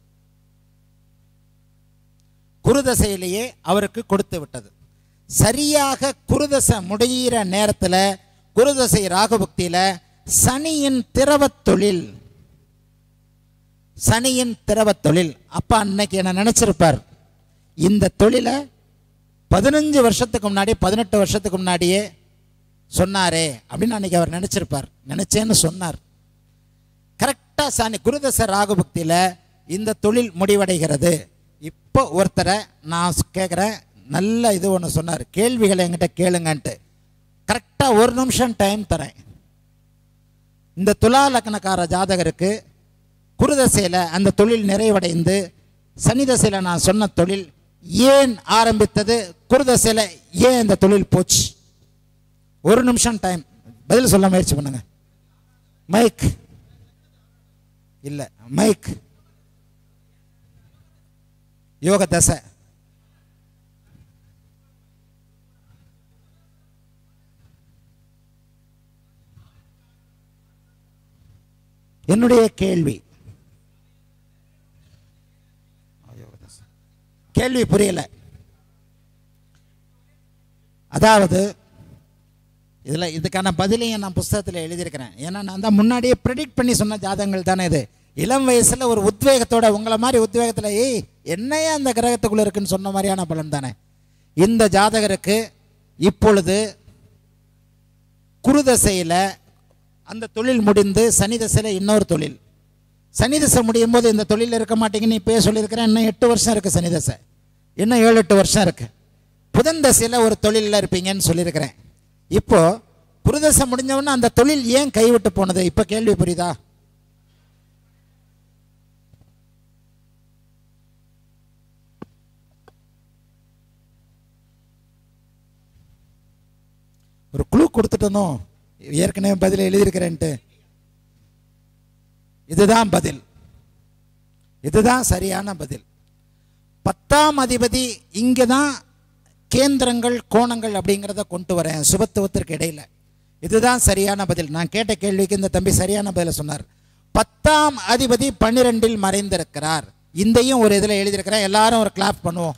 குருதசையிலேயே அவருக்கு கொடுத்து விட்டது சரியாக குருதசை முடிகிற நேரத்தில் குருதசை ராகபக்தியில் சனியின் திரவத் தொழில் சனியின் திரவத் தொழில் அப்பா அன்னைக்கு என்ன நினைச்சிருப்பார் இந்த தொழிலை பதினஞ்சு வருஷத்துக்கு முன்னாடி பதினெட்டு வருஷத்துக்கு முன்னாடியே சொன்னாரே அப்படின்னு அன்னைக்கு அவர் நினைச்சிருப்பார் நினைச்சேன்னு சொன்னார் கரெக்டாக சனி குருதச ராகுபக்தியில் இந்த தொழில் முடிவடைகிறது இப்போ ஒருத்தரை நான் கேட்குறேன் நல்ல இது ஒன்று சொன்னார் கேள்விகளை என்கிட்ட கேளுங்கன்ட்டு கரெக்டாக ஒரு நிமிஷம் டைம் தரேன் இந்த துலா லக்னக்கார ஜாதகருக்கு குருதசையில் அந்த தொழில் நிறைவடைந்து சனி தசையில் நான் சொன்ன தொழில் ஏன் ஆரம்பித்தது குருதசையில் ஏன் இந்த தொழில் போச்சு ஒரு நிமிஷம் டைம் பதில் சொல்ல முயற்சி பண்ணுங்க மைக் இல்லை மைக் யோக தசை என்னுடைய கேள்வி கேள்வி புரியல அதாவது இதில் இதுக்கான பதிலையும் நான் புஸ்தகத்தில் எழுதியிருக்கிறேன் ஏன்னா நான் தான் முன்னாடியே ப்ரெடிக்ட் பண்ணி சொன்ன ஜாதகங்கள் தானே இது இளம் வயசில் ஒரு உத்வேகத்தோட உங்களை மாதிரி உத்வேகத்தில் ஏய் என்னையே அந்த கிரகத்துக்குள்ளே இருக்குன்னு சொன்ன மாதிரியான பலன் தானே இந்த ஜாதகருக்கு இப்பொழுது குருதசையில் அந்த தொழில் முடிந்து சனி தசையில் இன்னொரு தொழில் சனி தசை முடியும் போது இந்த தொழில் இருக்க மாட்டீங்கன்னு இப்போயே சொல்லியிருக்கிறேன் இன்னும் எட்டு வருஷம் இருக்குது சனி தசை இன்னும் ஏழு எட்டு வருஷம் இருக்குது புதன் தசையில் ஒரு தொழிலில் இருப்பீங்கன்னு சொல்லியிருக்கிறேன் இப்போ குருதசை முடிஞ்சவொன்னே அந்த தொழில் ஏன் கைவிட்டு போனது இப்போ கேள்வி புரியுதா ஒரு குழு கொடுத்துட்டனோ ஏற்கனவே பதில் எழுதியிருக்கிறேன்ட்டு இதுதான் பதில் இதுதான் சரியான பதில் பத்தாம் அதிபதி இங்கே தான் கேந்திரங்கள் கோணங்கள் அப்படிங்கிறத கொண்டு வரேன் சுபத்துவத்திற்கு இடையில இதுதான் சரியான பதில் நான் கேட்ட கேள்விக்கு இந்த தம்பி சரியான பதிலை சொன்னார் பத்தாம் அதிபதி பன்னிரெண்டில் மறைந்திருக்கிறார் இந்தையும் ஒரு இதில் எழுதியிருக்கிறேன் எல்லாரும் ஒரு கிளாப் பண்ணுவோம்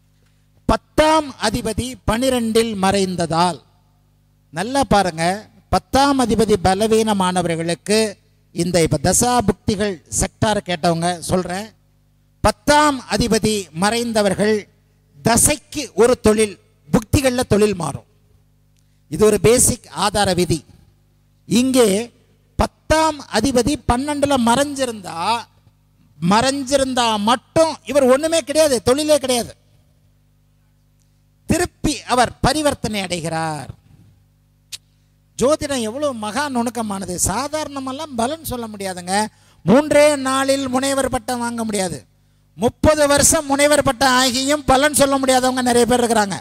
பத்தாம் அதிபதி பனிரெண்டில் மறைந்ததால் நல்லா பாருங்க பத்தாம் அதிபதி பலவீனமானவர்களுக்கு இந்த இப்போ தசா புக்திகள் செக்டார் கேட்டவங்க சொல்கிறேன் பத்தாம் அதிபதி மறைந்தவர்கள் தசைக்கு ஒரு தொழில் புக்திகளில் தொழில் மாறும் இது ஒரு பேசிக் ஆதார விதி இங்கே பத்தாம் அதிபதி பன்னெண்டுல மறைஞ்சிருந்தா மறைஞ்சிருந்தா மட்டும் இவர் ஒண்ணுமே கிடையாது தொழிலே கிடையாது திருப்பி அவர் பரிவர்த்தனை அடைகிறார் ஜோதிடம் எவ்வளவு மகா நுணுக்கமானது சாதாரணமெல்லாம் பலன் சொல்ல முடியாதுங்க மூன்றே நாளில் முனைவர் பட்டம் வாங்க முடியாது முப்பது வருஷம் முனைவர் பட்டம் ஆகியும் பலன் சொல்ல முடியாதவங்க நிறைய பேர் இருக்கிறாங்க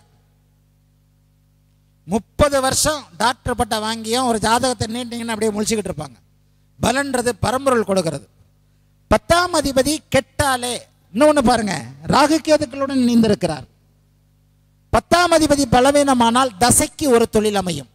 முப்பது வருஷம் டாக்டர் பட்டம் வாங்கியும் ஒரு ஜாதகத்தை நீட்டிங்கன்னா அப்படியே முழிச்சுக்கிட்டு இருப்பாங்க பலன்றது பரம்பொருள் கொடுக்கிறது பத்தாம் அதிபதி கெட்டாலே இன்னொன்று பாருங்க ராகு கேதுக்களுடன் நீந்திருக்கிறார் பத்தாம் அதிபதி பலவீனமானால் தசைக்கு ஒரு தொழில் அமையும்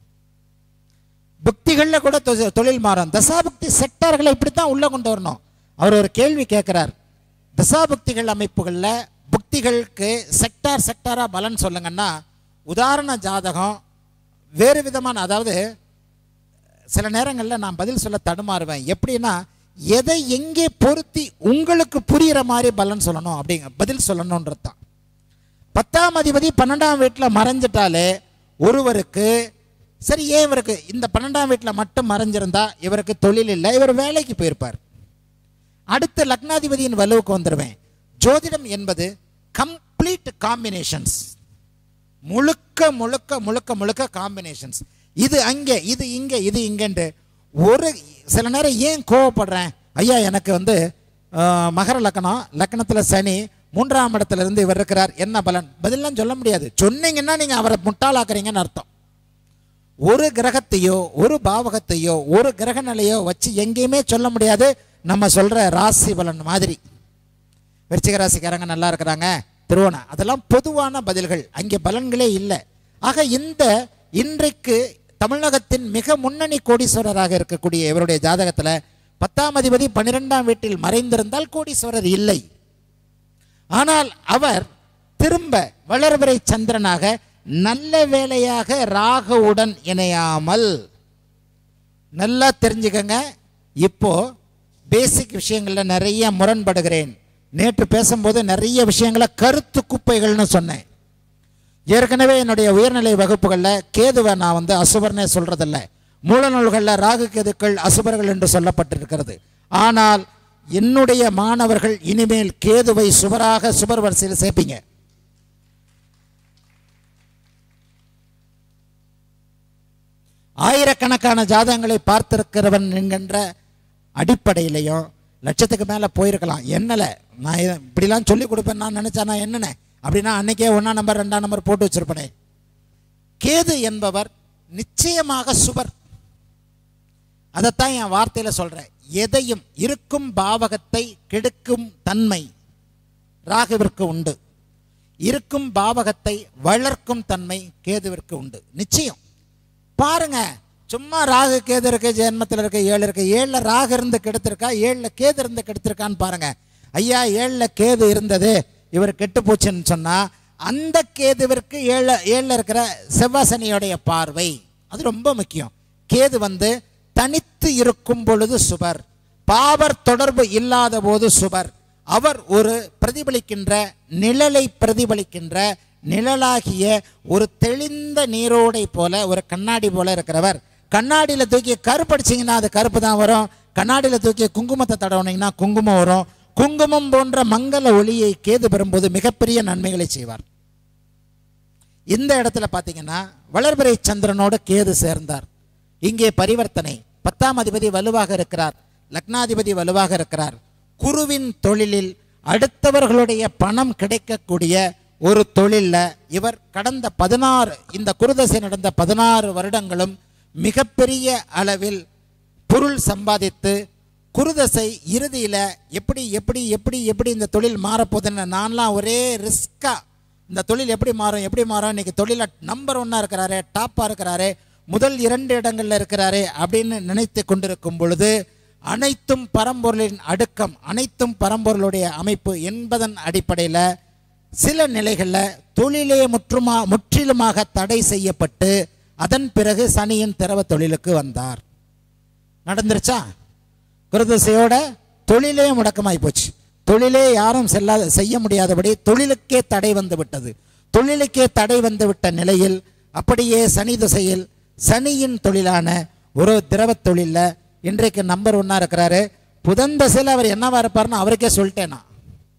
புக்திகளில் கூட தொ- தொழில் மாறும் தசாபுக்தி செக்டார்களை இப்படித்தான் உள்ள கொண்டு வரணும் அவர் ஒரு கேள்வி கேட்கிறார் தசாபுக்திகள் அமைப்புகளில் புக்திகளுக்கு செக்டார் செக்டாரா பலன் சொல்லுங்கன்னா உதாரண ஜாதகம் வேறு விதமான அதாவது சில நேரங்களில் நான் பதில் சொல்ல தடுமாறுவேன் எப்படின்னா எதை எங்கே பொருத்தி உங்களுக்கு புரிகிற மாதிரி பலன் சொல்லணும் அப்படிங்க பதில் சொல்லணுன்றது தான் பத்தாம் அதிபதி பன்னெண்டாம் வீட்டில் மறைஞ்சிட்டாலே ஒருவருக்கு சரி ஏன் இவருக்கு இந்த பன்னெண்டாம் வீட்டில் மட்டும் மறைஞ்சிருந்தா இவருக்கு தொழில் இல்லை இவர் வேலைக்கு போயிருப்பார் அடுத்த லக்னாதிபதியின் வலுவுக்கு வந்துடுவேன் ஜோதிடம் என்பது கம்ப்ளீட் காம்பினேஷன்ஸ் முழுக்க முழுக்க முழுக்க முழுக்க காம்பினேஷன்ஸ் இது அங்கே இது இங்கே இது இங்கேன்ட்டு ஒரு சில நேரம் ஏன் கோவப்படுறேன் ஐயா எனக்கு வந்து ஆஹ், மகர லக்கணம் லக்கணத்தில் சனி மூன்றாம் இடத்துல இருந்து இவர் இருக்கிறார் என்ன பலன் பதிலாம் சொல்ல முடியாது சொன்னீங்கன்னா நீங்கள் அவரை முட்டாளாக்குறீங்கன்னு அர்த்தம் ஒரு கிரகத்தையோ ஒரு பாவகத்தையோ ஒரு கிரக நிலையோ வச்சு எங்கேயுமே சொல்ல முடியாது நம்ம சொல்ற ராசி பலன் மாதிரி விருச்சிக ராசிக்காரங்க நல்லா இருக்கிறாங்க திருவோணம் அதெல்லாம் பொதுவான பதில்கள் அங்கே பலன்களே இல்லை ஆக இந்த இன்றைக்கு தமிழகத்தின் மிக முன்னணி கோடீஸ்வரராக இருக்கக்கூடிய இவருடைய ஜாதகத்தில் பத்தாம் அதிபதி பன்னிரெண்டாம் வீட்டில் மறைந்திருந்தால் கோடீஸ்வரர் இல்லை ஆனால் அவர் திரும்ப வளர்வரை சந்திரனாக நல்ல வேளையாக ராகுவுடன் இணையாமல் நல்லா தெரிஞ்சுக்கங்க இப்போ பேசிக் விஷயங்கள்ல நிறைய முரண்படுகிறேன் நேற்று பேசும்போது நிறைய விஷயங்களை கருத்து குப்பைகள்னு சொன்னேன் ஏற்கனவே என்னுடைய உயர்நிலை வகுப்புகளில் கேதுவை நான் வந்து அசுபர்னே சொல்றதில்ல மூல நூல்களில் ராகு கேதுக்கள் அசுபர்கள் என்று சொல்லப்பட்டிருக்கிறது ஆனால் என்னுடைய மாணவர்கள் இனிமேல் கேதுவை சுபராக சுபர் வரிசையில் சேர்ப்பீங்க ஆயிரக்கணக்கான ஜாதகங்களை பார்த்திருக்கிறவன் என்கின்ற அடிப்படையிலையும் லட்சத்துக்கு மேலே போயிருக்கலாம் என்னல நான் இதை இப்படிலாம் சொல்லி கொடுப்பேன் நான் நினச்சா நான் என்னனே அப்படின்னா அன்னைக்கே ஒன்றாம் நம்பர் ரெண்டாம் நம்பர் போட்டு வச்சிருப்பனே கேது என்பவர் நிச்சயமாக சுபர் அதைத்தான் என் வார்த்தையில் சொல்கிறேன் எதையும் இருக்கும் பாவகத்தை கெடுக்கும் தன்மை ராகுவிற்கு உண்டு இருக்கும் பாவகத்தை வளர்க்கும் தன்மை கேதுவிற்கு உண்டு நிச்சயம் பாருங்க சும்மா ராகு கேது இருக்கு ஜென்மத்தில் இருக்க ஏழு இருக்கு ஏழில் ராகு இருந்து கெடுத்திருக்கா ஏழில் கேது இருந்து கெடுத்திருக்கான்னு பாருங்க ஐயா ஏழில் கேது இருந்தது இவர் கெட்டு போச்சுன்னு சொன்னா அந்த கேதுவிற்கு ஏழு ஏழில் இருக்கிற செவ்வாசனியோடைய பார்வை அது ரொம்ப முக்கியம் கேது வந்து தனித்து இருக்கும் பொழுது சுபர் பாவர் தொடர்பு இல்லாத போது சுபர் அவர் ஒரு பிரதிபலிக்கின்ற நிழலை பிரதிபலிக்கின்ற நிழலாகிய ஒரு தெளிந்த நீரோடை போல ஒரு கண்ணாடி போல இருக்கிறவர் கண்ணாடியில் தூக்கி கருப்படிச்சிங்கன்னா அது கருப்பு தான் வரும் கண்ணாடியில் தூக்கி குங்குமத்தை தடவுனீங்கன்னா குங்குமம் வரும் குங்குமம் போன்ற மங்கள ஒளியை கேது பெறும்போது மிகப்பெரிய நன்மைகளை செய்வார் இந்த இடத்துல பார்த்தீங்கன்னா வளர்பிறை சந்திரனோடு கேது சேர்ந்தார் இங்கே பரிவர்த்தனை பத்தாம் அதிபதி வலுவாக இருக்கிறார் லக்னாதிபதி வலுவாக இருக்கிறார் குருவின் தொழிலில் அடுத்தவர்களுடைய பணம் கிடைக்கக்கூடிய ஒரு தொழிலில் இவர் கடந்த பதினாறு இந்த குருதசை நடந்த பதினாறு வருடங்களும் மிகப்பெரிய அளவில் பொருள் சம்பாதித்து குருதசை இறுதியில் எப்படி எப்படி எப்படி எப்படி இந்த தொழில் மாறப்போகுதுன்னு நான்லாம் ஒரே ரிஸ்கா இந்த தொழில் எப்படி மாறும் எப்படி மாறும் இன்னைக்கு தொழில நம்பர் ஒன்னாக இருக்கிறாரு டாப்பாக இருக்கிறாரு முதல் இரண்டு இடங்களில் இருக்கிறாரு அப்படின்னு நினைத்து கொண்டிருக்கும் பொழுது அனைத்தும் பரம்பொருளின் அடுக்கம் அனைத்தும் பரம்பொருளுடைய அமைப்பு என்பதன் அடிப்படையில் சில நிலைகளில் தொழிலே முற்றுமா முற்றிலுமாக தடை செய்யப்பட்டு அதன் பிறகு சனியின் திரவ தொழிலுக்கு வந்தார் நடந்துருச்சா குருதசையோட தொழிலே முடக்கமாய் போச்சு தொழிலே யாரும் செல்லாத செய்ய முடியாதபடி தொழிலுக்கே தடை வந்து விட்டது தொழிலுக்கே தடை வந்து விட்ட நிலையில் அப்படியே சனி திசையில் சனியின் தொழிலான ஒரு திரவ தொழில்ல இன்றைக்கு நம்பர் ஒன்னா இருக்கிறாரு புதன் தசையில் அவர் என்னவா இருப்பார்னு அவருக்கே சொல்லிட்டேன் நான்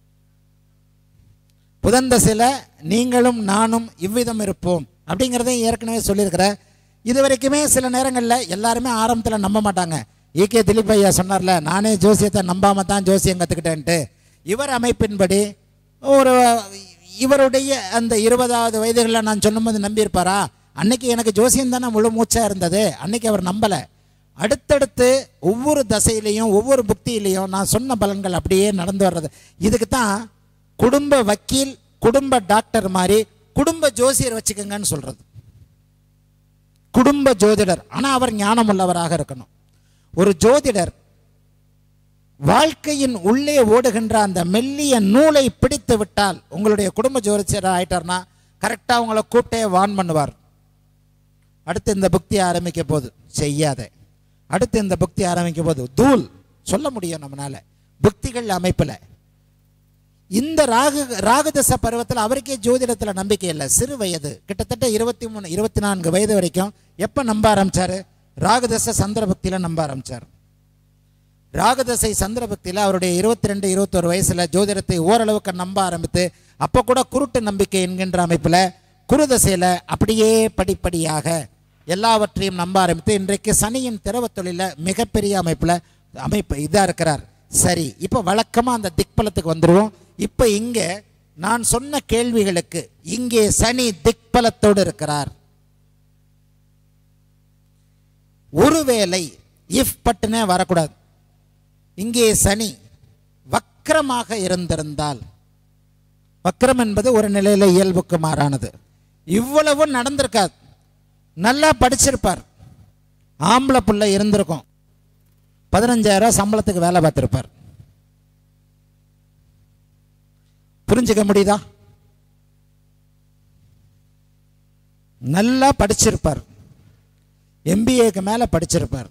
புதன் தசையில் நீங்களும் நானும் இவ்விதம் இருப்போம் அப்படிங்கிறதையும் ஏற்கனவே சொல்லியிருக்கிறேன் இது வரைக்குமே சில நேரங்களில் எல்லாருமே ஆரம்பத்தில் நம்ப மாட்டாங்க ஈகே திலீப் ஐயா சொன்னார்ல நானே ஜோசியத்தை நம்பாம தான் ஜோசியம் கற்றுக்கிட்டேன்ட்டு இவர் அமைப்பின்படி ஒரு இவருடைய அந்த இருபதாவது வயதுகளில் நான் சொல்லும்போது நம்பியிருப்பாரா அன்னைக்கு எனக்கு ஜோசியம் தானே முழு மூச்சாக இருந்தது அன்னைக்கு அவர் நம்பலை அடுத்தடுத்து ஒவ்வொரு தசையிலையும் ஒவ்வொரு புக்தியிலையும் நான் சொன்ன பலன்கள் அப்படியே நடந்து வர்றது இதுக்கு தான் குடும்ப வக்கீல் குடும்ப டாக்டர் மாதிரி குடும்ப ஜோசியர் வச்சுக்கோங்கன்னு சொல்றது குடும்ப ஜோதிடர் ஆனால் அவர் ஞானமுள்ளவராக இருக்கணும் ஒரு ஜோதிடர் வாழ்க்கையின் உள்ளே ஓடுகின்ற அந்த மெல்லிய நூலை பிடித்து விட்டால் உங்களுடைய குடும்ப ஜோதிடர் ஆயிட்டார்னா கரெக்டாக உங்களை கூப்பிட்டே வான் பண்ணுவார் அடுத்து இந்த புக்தி ஆரம்பிக்க போது செய்யாத அடுத்து இந்த புக்தி ஆரம்பிக்க போது தூள் சொல்ல முடியும் நம்மளால புக்திகள் அமைப்பில் இந்த ராகு ராகுதச பருவத்தில் அவருக்கே ஜோதிடத்தில் நம்பிக்கை இல்லை சிறு வயது கிட்டத்தட்ட இருபத்தி மூணு இருபத்தி நான்கு வயது வரைக்கும் எப்போ நம்ப ஆரம்பிச்சாரு ராகுதச சந்திர பக்தியில் நம்ப ஆரம்பிச்சார் ராகுதசை சந்திர பக்தியில் அவருடைய இருபத்தி ரெண்டு இருபத்தொரு வயசுல ஜோதிடத்தை ஓரளவுக்கு நம்ப ஆரம்பித்து அப்போ கூட குருட்டு நம்பிக்கை என்கின்ற அமைப்பில் குருதசையில் அப்படியே படிப்படியாக எல்லாவற்றையும் நம்ப ஆரம்பித்து இன்றைக்கு சனியின் திரவ தொழில மிகப்பெரிய அமைப்பில் அமைப்பு இதாக இருக்கிறார் சரி இப்போ வழக்கமாக அந்த திக்பலத்துக்கு வந்துடுவோம் இப்போ இங்கே நான் சொன்ன கேள்விகளுக்கு இங்கே சனி திக்பலத்தோடு இருக்கிறார் ஒருவேளை இஃப் பட்டுனே வரக்கூடாது இங்கே சனி வக்கரமாக இருந்திருந்தால் வக்கரம் என்பது ஒரு நிலையில இயல்புக்கு மாறானது இவ்வளவு நடந்திருக்காது நல்லா படிச்சிருப்பார் ஆம்பளை புள்ள இருந்திருக்கும் பதினஞ்சாயிரம் ரூபாய் சம்பளத்துக்கு வேலை பார்த்துருப்பார் புரிஞ்சுக்க முடியுதா நல்லா படிச்சிருப்பார் எம்பிஏக்கு மேல படிச்சிருப்பார்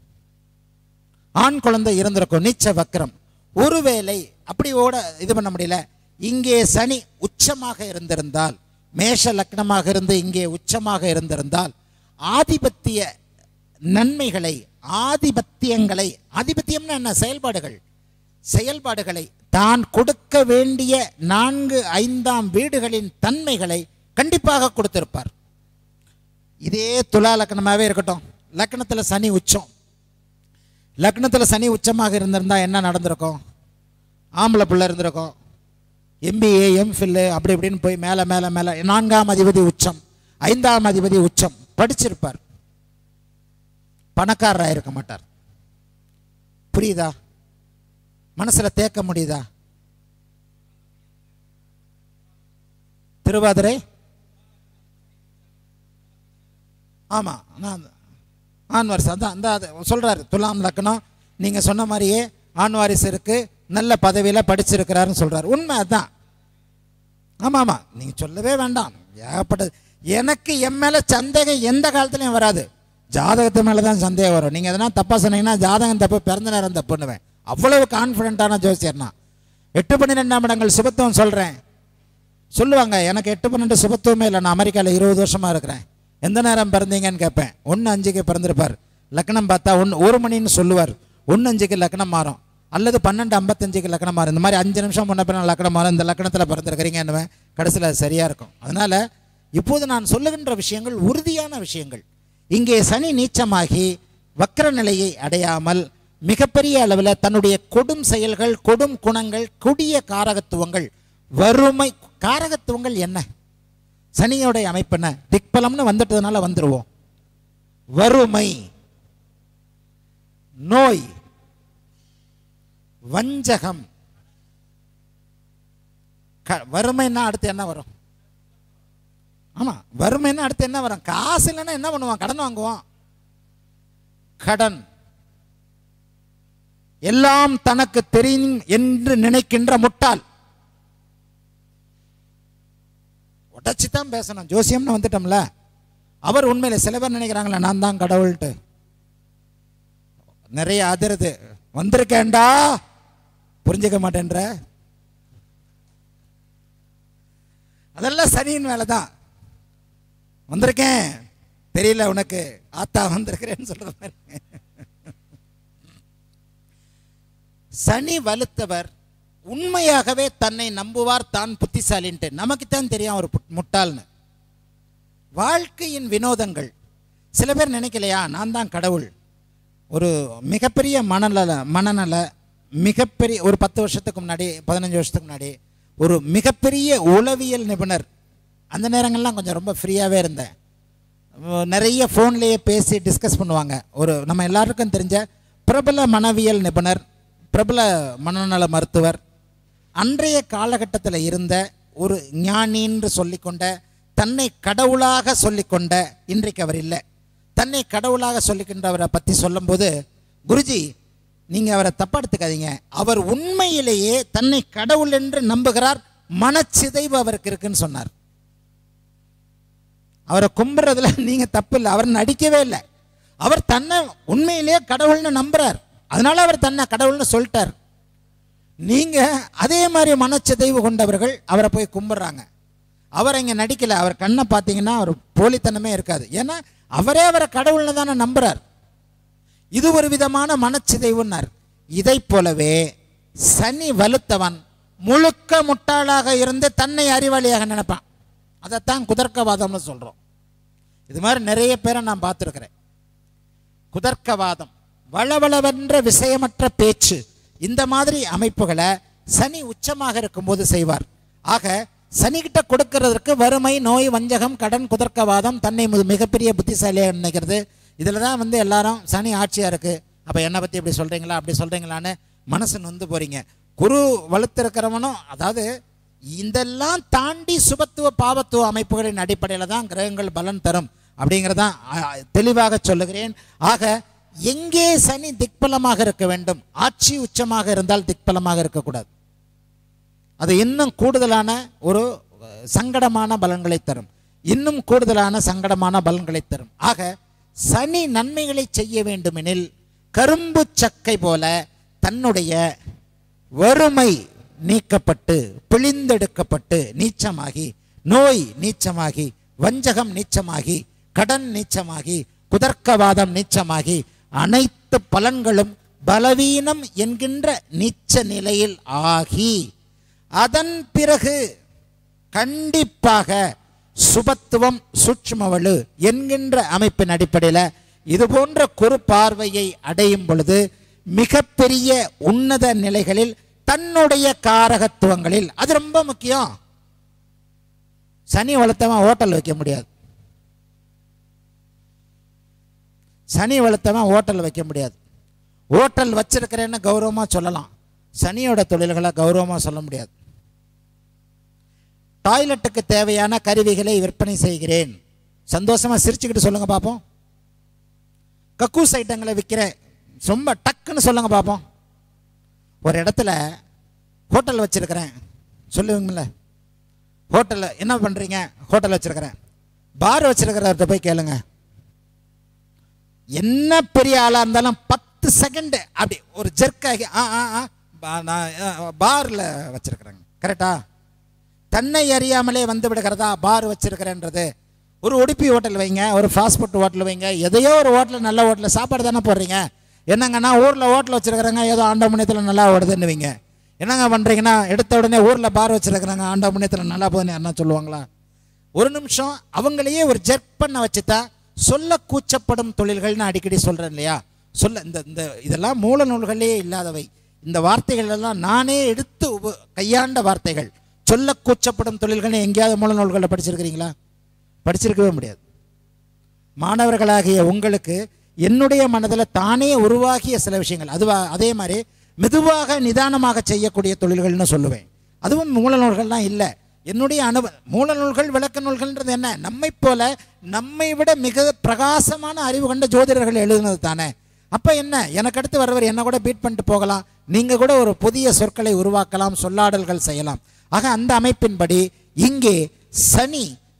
ஆண் குழந்தை இருந்திருக்கும் நீச்ச வக்கரம் ஒருவேளை அப்படி ஓட இது பண்ண முடியல இங்கே சனி உச்சமாக இருந்திருந்தால் மேஷ லக்னமாக இருந்து இங்கே உச்சமாக இருந்திருந்தால் ஆதிபத்திய நன்மைகளை ஆதிபத்தியங்களை ஆதிபத்தியம்னா என்ன செயல்பாடுகள் செயல்பாடுகளை தான் கொடுக்க வேண்டிய நான்கு ஐந்தாம் வீடுகளின் தன்மைகளை கண்டிப்பாக கொடுத்திருப்பார் இதே துலா லக்னமாகவே இருக்கட்டும் லக்னத்தில் சனி உச்சம் லக்னத்தில் சனி உச்சமாக இருந்திருந்தா என்ன நடந்திருக்கும் ஆம்பளை பிள்ளை இருந்திருக்கும் எம்பிஏ எம்ஃபில்லு அப்படி இப்படின்னு போய் மேலே மேலே மேலே நான்காம் அதிபதி உச்சம் ஐந்தாம் அதிபதி உச்சம் படிச்சிருப்பார் பணக்காரராக இருக்க மாட்டார் புரியுதா மனசில் தேக்க முடியுதா திருவாதிரை ஆமாம் நான் ஆண் வாரிசு அதான் அந்த அது சொல்கிறாரு துலாம் லக்னம் நீங்கள் சொன்ன மாதிரியே ஆண் வாரிசு இருக்கு நல்ல பதவியில் படிச்சிருக்கிறாருன்னு சொல்கிறாரு உண்மை அதான் ஆமாம் ஆமாம் நீங்கள் சொல்லவே வேண்டாம் ஏகப்பட்டது எனக்கு என் மேலே சந்தேகம் எந்த காலத்துலையும் வராது ஜாதகத்து மேலே தான் சந்தேகம் வரும் நீங்கள் எதனா தப்பாக சொன்னீங்கன்னா ஜாதகம் தப்பு பிறந்த நேரம் தப்புன்னுவேன் அவ்வளவு கான்ஃபிடென்ட்டான ஜோசியர்னா எட்டு பன்னிரெண்டாம் இடங்கள் சுபத்துவம் சொல்கிறேன் சொல்லுவாங்க எனக்கு எட்டு பன்னெண்டு சுபத்துவமே இல்லை நான் அமெரிக்காவில் இருபது வருஷமாக இருக்கிறேன் எந்த நேரம் பிறந்தீங்கன்னு கேட்பேன் ஒன்று அஞ்சுக்கு பிறந்திருப்பார் லக்னம் பார்த்தா ஒன்று ஒரு மணின்னு சொல்லுவார் ஒன்று அஞ்சுக்கு லக்னம் மாறும் அல்லது பன்னெண்டு ஐம்பத்தஞ்சுக்கு லக்னம் மாறும் இந்த மாதிரி அஞ்சு நிமிஷம் முன்ன பின்ன லக்னம் மாறும் இந்த லக்னத்தில் பிறந்திருக்கிறீங்கன்னுவேன் கடைசியில் அது சரியாக இருக்கும் அதனால் இப்போது நான் சொல்லுகின்ற விஷயங்கள் உறுதியான விஷயங்கள் இங்கே சனி நீச்சமாகி வக்கர நிலையை அடையாமல் மிகப்பெரிய அளவில் தன்னுடைய கொடும் செயல்கள் கொடும் குணங்கள் கொடிய காரகத்துவங்கள் வறுமை காரகத்துவங்கள் என்ன சனியோடைய அமைப்பு என்ன திக்பலம்னு வந்துட்டதுனால வந்துருவோம் வறுமை நோய் வஞ்சகம் க- வறுமைன்னா அடுத்து என்ன வரும் ஆமா வறுமைன்னா அடுத்து என்ன வரும் காசு இல்லைன்னா என்ன பண்ணுவான் கடன் வாங்குவான் கடன் எல்லாம் தனக்கு தெரியும் என்று நினைக்கின்ற முட்டாள் உடச்சி தான் பேசணும் ஜோசியம்னு வந்துட்டோம்ல அவர் உண்மையில சில பேர் நினைக்கிறாங்களே நான் தான் கடவுள்ட்டு நிறைய அதிருது வந்திருக்கேன்டா புரிஞ்சுக்க மாட்டேன்ற அதெல்லாம் சனியின் வேலை தான் வந்திருக்கேன் தெரியல உனக்கு ஆத்தா வந்திருக்கிறேன்னு சொல்ற மாதிரி சனி வலுத்தவர் உண்மையாகவே தன்னை நம்புவார் தான் புத்திசாலின்ட்டு நமக்குத்தான் தெரியும் அவர் புட்- முட்டாள்னு வாழ்க்கையின் வினோதங்கள் சில பேர் நினைக்கலையா நான் தான் கடவுள் ஒரு மிகப்பெரிய மனநல மனநல மிகப்பெரிய ஒரு பத்து வருஷத்துக்கு முன்னாடி பதினஞ்சு வருஷத்துக்கு முன்னாடி ஒரு மிகப்பெரிய உளவியல் நிபுணர் அந்த நேரங்கள்லாம் கொஞ்சம் ரொம்ப ஃப்ரீயாகவே இருந்தேன் அஹ் நிறைய ஃபோன்லேயே பேசி டிஸ்கஸ் பண்ணுவாங்க ஒரு நம்ம எல்லாருக்கும் தெரிஞ்ச பிரபல மனவியல் நிபுணர் பிரபல மனநல மருத்துவர் அன்றைய காலகட்டத்தில் இருந்த ஒரு ஞானின்னு சொல்லிக்கொண்ட தன்னை கடவுளாக சொல்லிக்கொண்ட இன்றைக்கு அவர் இல்லை தன்னை கடவுளாக சொல்லிக்கின்றவரை பற்றி சொல்லும்போது குருஜி நீங்கள் அவரை தப்பா எடுத்துக்காதீங்க அவர் உண்மையிலேயே தன்னை கடவுள் என்று நம்புகிறார் மனச்சிதைவு அவருக்கு இருக்குன்னு சொன்னார் அவரை கும்புறதுல நீங்க தப்பு இல்லை அவர் நடிக்கவே இல்லை அவர் தன்னை உண்மையிலேயே கடவுள்னு நம்புறார் அதனால அவர் தன்னை கடவுள்னு சொல்லிட்டார் நீங்க அதே மாதிரி மனச்சிதைவு கொண்டவர்கள் அவரை போய் கும்பிடுறாங்க அவர் இங்க நடிக்கல அவர் கண்ணை பார்த்தீங்கன்னா அவர் போலித்தனமே இருக்காது ஏன்னா அவரே அவரை கடவுள்னு தானே நம்புறார் இது ஒரு விதமான மனச்சிதைவுன்னார் இதைப் போலவே சனி வலுத்தவன் முழுக்க முட்டாளாக இருந்து தன்னை அறிவாளியாக நினைப்பான் அதைத்தான் குதர்க்கவாதம்னு சொல்றோம் இது மாதிரி நிறைய பேரை நான் பார்த்துருக்கிறேன் குதர்க்கவாதம் வளவளவென்ற விஷயமற்ற பேச்சு இந்த மாதிரி அமைப்புகளை சனி உச்சமாக இருக்கும்போது செய்வார் ஆக சனிகிட்ட கொடுக்கறதற்கு வறுமை நோய் வஞ்சகம் கடன் குதர்க்கவாதம் தன்னை மு- மிகப்பெரிய புத்திசாலியாக நினைக்கிறது இதில் தான் வந்து எல்லாரும் சனி ஆட்சியாக இருக்கு அப்போ என்னை பற்றி இப்படி சொல்கிறீங்களா அப்படி சொல்கிறீங்களான்னு மனசு நொந்து போறீங்க குரு வலுத்திருக்கிறவனும் அதாவது இதெல்லாம் தாண்டி சுபத்துவ பாவத்துவ அமைப்புகளின் அடிப்படையில் தான் கிரகங்கள் பலன் தரும் அப்படிங்கிறதான் தெளிவாக சொல்லுகிறேன் ஆக எங்கே சனி திக்பலமாக இருக்க வேண்டும் ஆட்சி உச்சமாக இருந்தால் திக்பலமாக இருக்கக்கூடாது அது இன்னும் கூடுதலான ஒரு அஹ், சங்கடமான பலன்களை தரும் இன்னும் கூடுதலான சங்கடமான பலன்களை தரும் ஆக சனி நன்மைகளை செய்ய வேண்டுமெனில் கரும்பு சக்கை போல தன்னுடைய வறுமை நீக்கப்பட்டு பிழிந்தெடுக்கப்பட்டு நீச்சமாகி நோய் நீச்சமாகி வஞ்சகம் நீச்சமாகி கடன் நீச்சமாகி குதர்க்கவாதம் நீச்சமாகி அனைத்து பலன்களும் பலவீனம் என்கின்ற நீச்ச நிலையில் ஆகி அதன் பிறகு கண்டிப்பாக சுபத்துவம் சூட்சுமவளு என்கின்ற அமைப்பின் அடிப்படையில் இது போன்ற குறு பார்வையை அடையும் பொழுது மிகப்பெரிய உன்னத நிலைகளில் தன்னுடைய காரகத்துவங்களில் அது ரொம்ப முக்கியம் சனி வளர்த்தவன் ஹோட்டல் வைக்க முடியாது சனி வளர்த்தவன் ஹோட்டல் வைக்க முடியாது ஹோட்டல் வச்சிருக்கிறேன்னு கௌரவமா சொல்லலாம் சனியோட தொழில்களை கௌரவமா சொல்ல முடியாது டாய்லெட்டுக்கு தேவையான கருவிகளை விற்பனை செய்கிறேன் சந்தோஷமா சிரிச்சுக்கிட்டு சொல்லுங்க பார்ப்போம் கக்கூஸ் ஐட்டங்களை விற்கிறேன் ரொம்ப டக்குன்னு சொல்லுங்க பார்ப்போம் ஒரு இடத்துல ஹோட்டல் வச்சிருக்கிறேன் சொல்லுவீங்கள ஹோட்டலில் என்ன பண்ணுறீங்க ஹோட்டல் வச்சிருக்கிறேன் பார் வச்சிருக்கிறவர்கிட்ட போய் கேளுங்க என்ன பெரிய ஆளாக இருந்தாலும் பத்து செகண்ட் அப்படி ஒரு ஜெர்க்காகி ஆ ஆ ஆ பா- நான் பாரில் வச்சிருக்கிறேங்க கரெக்டா தன்னை அறியாமலே வந்து விடுகிறதா பார் வச்சிருக்கிறேன்றது ஒரு உடுப்பி ஹோட்டல் வைங்க ஒரு ஃபாஸ்ட் ஃபுட் ஹோட்டல் வைங்க எதையோ ஒரு ஹோட்டல் நல்ல ஹோட்டலில் சாப்பாடு தானே போடுறீங்க என்னங்கன்னா ஊரில் ஹோட்டல் வச்சிருக்கிறேங்க ஏதோ ஆண்டமணியத்தில் நல்லா ஓடுதுன்னு வைங்க என்னங்க பண்ணுறீங்கன்னா எடுத்த உடனே ஊரில் பார் வச்சிருக்கிறாங்க ஆண்டமணியத்தில் நல்லா போகுதுன்னு யாருன்னா சொல்லுவாங்களா ஒரு நிமிஷம் அவங்களையே ஒரு ஜெர்க் பண்ண வச்சுட்டா சொல்ல கூச்சப்படும் தொழில்கள்னு அடிக்கடி சொல்றேன் இல்லையா சொல்ல இந்த இந்த இதெல்லாம் மூல நூல்களே இல்லாதவை இந்த வார்த்தைகள் எல்லாம் நானே எடுத்து உப- கையாண்ட வார்த்தைகள் சொல்ல கூச்சப்படும் தொழில்கள்னு எங்கேயாவது மூல நூல்களில் படிச்சிருக்கிறீங்களா படிச்சிருக்கவே முடியாது மாணவர்களாகிய உங்களுக்கு என்னுடைய மனதில் தானே உருவாகிய சில விஷயங்கள் அதுவா அதே மாதிரி மெதுவாக நிதானமாக செய்யக்கூடிய தொழில்கள்னு சொல்லுவேன் அதுவும் மூல நூல்கள்லாம் இல்லை என்னுடைய அனுப மூல நூல்கள் விளக்க நூல்கள்ன்றது என்ன நம்மை போல நம்மை விட மிக பிரகாசமான அறிவு கொண்ட ஜோதிடர்கள் எழுதுனது தானே அப்போ என்ன எனக்கு அடுத்து வரவர் என்ன கூட பீட் பண்ணிட்டு போகலாம் நீங்கள் கூட ஒரு புதிய சொற்களை உருவாக்கலாம் சொல்லாடல்கள் செய்யலாம் ஆக அந்த அமைப்பின்படி இங்கே சனி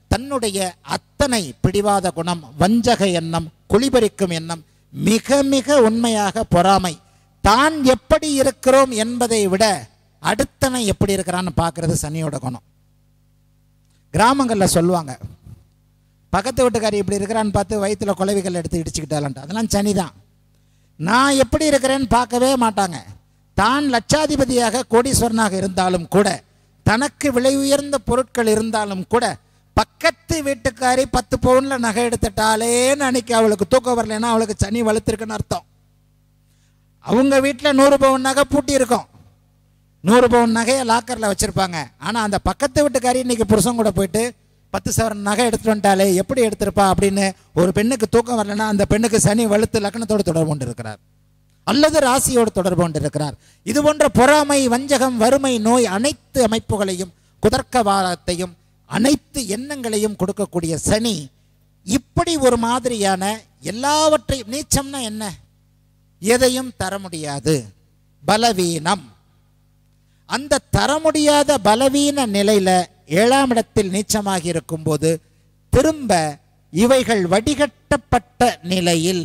தன்னுடைய அத்தனை பிடிவாத குணம் வஞ்சக எண்ணம் குளிபறிக்கும் எண்ணம் மிக மிக உண்மையாக பொறாமை தான் எப்படி இருக்கிறோம் என்பதை விட அடுத்தவன் எப்படி இருக்கிறான்னு பார்க்கறது சனியோட குணம் கிராமங்களில் சொல்லுவாங்க பக்கத்து வீட்டுக்காரி இப்படி இருக்கிறான்னு பார்த்து வயிற்றுல குலவிகள் எடுத்து இடிச்சுக்கிட்டாலன்ட்டு அதெல்லாம் சனி தான் நான் எப்படி இருக்கிறேன்னு பார்க்கவே மாட்டாங்க தான் லட்சாதிபதியாக கோடீஸ்வரனாக இருந்தாலும் கூட தனக்கு விலை உயர்ந்த பொருட்கள் இருந்தாலும் கூட பக்கத்து வீட்டுக்காரி பத்து பவுன்ல நகை எடுத்துட்டாலேன்னு அன்னைக்கு அவளுக்கு தூக்கம் வரலைன்னா அவளுக்கு சனி வலுத்திருக்குன்னு அர்த்தம் அவங்க வீட்டில் நூறு பவுன் நகை பூட்டி இருக்கும் நூறு பவுன் நகையை லாக்கரில் வச்சுருப்பாங்க ஆனால் அந்த பக்கத்து வீட்டுக்காரி இன்னைக்கு புருஷன் கூட போயிட்டு பத்து சவரன் நகை எடுத்துட்டு வந்துட்டாலே எப்படி எடுத்திருப்பா அப்படின்னு ஒரு பெண்ணுக்கு தூக்கம் வரலன்னா அந்த பெண்ணுக்கு சனி வலுத்து லக்னத்தோடு தொடர்பு கொண்டு இருக்கிறார் அல்லது ராசியோடு தொடர்பு கொண்டு இருக்கிறார் இது போன்ற பொறாமை வஞ்சகம் வறுமை நோய் அனைத்து அமைப்புகளையும் குதர்க்கவாதத்தையும் அனைத்து எண்ணங்களையும் கொடுக்கக்கூடிய சனி இப்படி ஒரு மாதிரியான எல்லாவற்றையும் நீச்சம்னா என்ன எதையும் தர முடியாது பலவீனம் அந்த தர முடியாத பலவீன நிலையில ஏழாம் இடத்தில் நீச்சமாகி இருக்கும்போது திரும்ப இவைகள் வடிகட்டப்பட்ட நிலையில்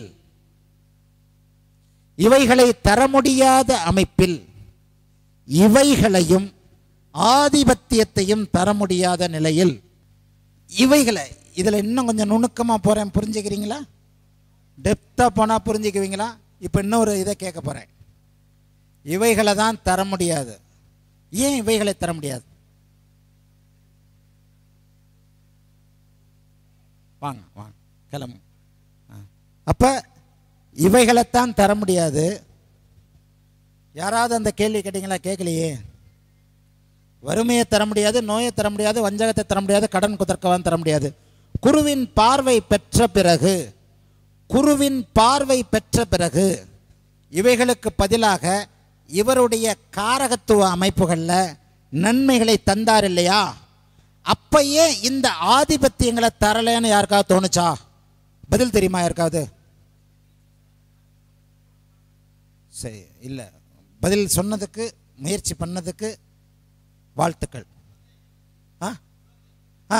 இவைகளை தர முடியாத அமைப்பில் இவைகளையும் ஆதிபத்தியத்தையும் தர முடியாத நிலையில் இவைகளை இதில் இன்னும் கொஞ்சம் நுணுக்கமாக போகிறேன் புரிஞ்சுக்கிறீங்களா டெப்த்தாக போனால் புரிஞ்சுக்குவீங்களா இப்போ இன்னொரு இதை கேட்க போகிறேன் இவைகளை தான் தர முடியாது ஏன் இவைகளை தர முடியாது வாங்க வாங்க கிளம்பு அப்போ இவைகளைத்தான் தர முடியாது யாராவது அந்த கேள்வி கேட்டீங்களா கேட்கலையே வறுமையை தர முடியாது நோயை தர முடியாது வஞ்சகத்தை தர முடியாது கடன் குதர்க்கவான் தர முடியாது குருவின் பார்வை பெற்ற பிறகு குருவின் பார்வை பெற்ற பிறகு இவைகளுக்கு பதிலாக இவருடைய காரகத்துவ அமைப்புகளில் நன்மைகளை தந்தார் இல்லையா அப்பயே இந்த ஆதிபத்தியங்களை தரலைன்னு யாருக்காவது தோணுச்சா பதில் தெரியுமா யாருக்காவது சரி இல்லை பதில் சொன்னதுக்கு முயற்சி பண்ணதுக்கு வாழ்த்துக்கள் ஆ ஆ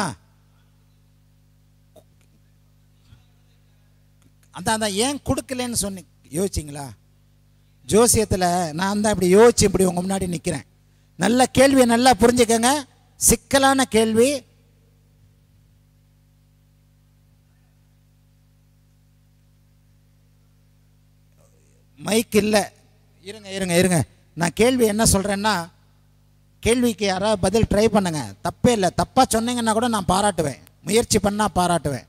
அதான் அதான் ஏன் கொடுக்கலன்னு சொன்னி யோசிச்சிங்களா ஜோசியத்தில் நான் தான் இப்படி யோசிச்சு இப்படி உங்கள் முன்னாடி நிற்கிறேன் நல்ல கேள்வியை நல்லா புரிஞ்சுக்கங்க சிக்கலான கேள்வி மைக் இல்லை இருங்க இருங்க இருங்க நான் கேள்வி என்ன சொல்கிறேன்னா கேள்விக்கு யாராவது பதில் ட்ரை பண்ணுங்க தப்பே இல்லை தப்பாக சொன்னீங்கன்னா கூட நான் பாராட்டுவேன் முயற்சி பண்ணால் பாராட்டுவேன்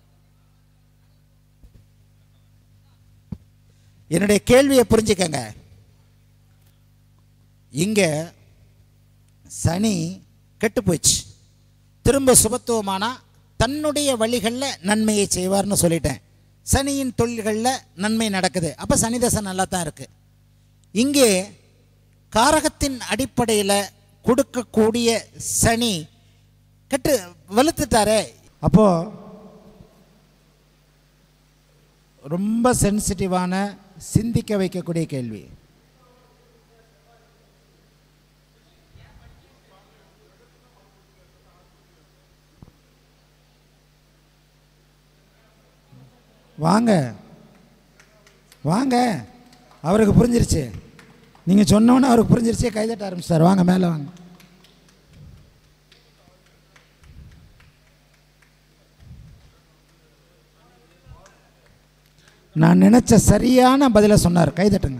என்னுடைய கேள்வியை புரிஞ்சுக்கங்க இங்கே சனி கெட்டு போச்சு திரும்ப சுபத்துவமானா தன்னுடைய வழிகளில் நன்மையை செய்வார்னு சொல்லிட்டேன் சனியின் தொழில்களில் நன்மை நடக்குது அப்போ சனி தசை நல்லா தான் இருக்குது இங்கே காரகத்தின் அடிப்படையில் கொடுக்கக்கூடிய சனி கெட்டு வலுத்துட்டாரே அப்போ ரொம்ப சென்சிட்டிவான சிந்திக்க வைக்கக்கூடிய கேள்வி வாங்க வாங்க அவருக்கு புரிஞ்சிருச்சு நீங்கள் சொன்னோன்னே அவருக்கு புரிஞ்சிருச்சே கைதட்ட ஆரம்பிச்சிட்டார் வாங்க மேலே வாங்க நான் நினைச்ச சரியான பதிலை சொன்னார் கைதட்டுங்க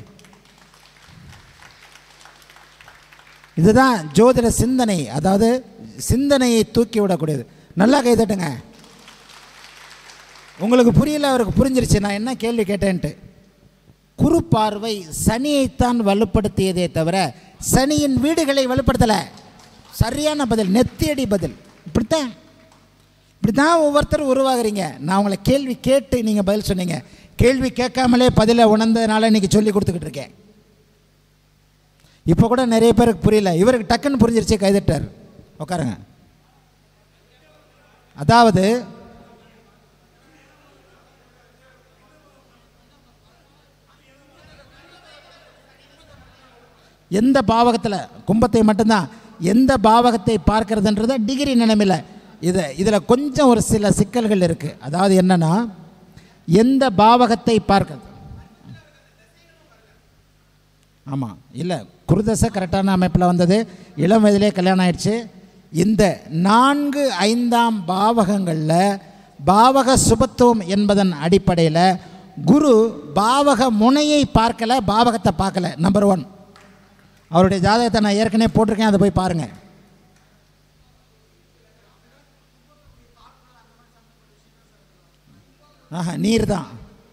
இதுதான் ஜோதிட சிந்தனை அதாவது சிந்தனையை தூக்கி விடக்கூடியது நல்லா கைதட்டுங்க உங்களுக்கு புரியல அவருக்கு புரிஞ்சிருச்சு நான் என்ன கேள்வி கேட்டேன்ட்டு குரு பார்வை சனியைத்தான் வலுப்படுத்தியதே தவிர சனியின் வீடுகளை வலுப்படுத்தலை சரியான பதில் நெத்தியடி பதில் இப்படித்தான் இப்படி தான் ஒவ்வொருத்தரும் உருவாகுறீங்க நான் உங்களை கேள்வி கேட்டு நீங்கள் பதில் சொன்னீங்க கேள்வி கேட்காமலே பதிலை உணர்ந்ததுனால இன்றைக்கி சொல்லி கொடுத்துக்கிட்டு இருக்கேன் இப்போ கூட நிறைய பேருக்கு புரியல இவருக்கு டக்குன்னு புரிஞ்சிருச்சு கைதட்டார் உட்காருங்க அதாவது எந்த பாவகத்தில் கும்பத்தை மட்டும்தான் எந்த பாவகத்தை பார்க்கறதுன்றத டிகிரி நிலைமையில் இதை இதில் கொஞ்சம் ஒரு சில சிக்கல்கள் இருக்குது அதாவது என்னன்னா எந்த பாவகத்தை பார்க்க ஆமாம் இல்லை குருதசை கரெக்டான அமைப்பில் வந்தது இளம் வயதிலே கல்யாணம் ஆயிடுச்சு இந்த நான்கு ஐந்தாம் பாவகங்களில் பாவக சுபத்துவம் என்பதன் அடிப்படையில் குரு பாவக முனையை பார்க்கல பாவகத்தை பார்க்கல நம்பர் ஒன் அவருடைய ஜாதகத்தை நான் ஏற்கனவே போட்டிருக்கேன் அதை போய் பாருங்கள் ஆஹா நீர் தான்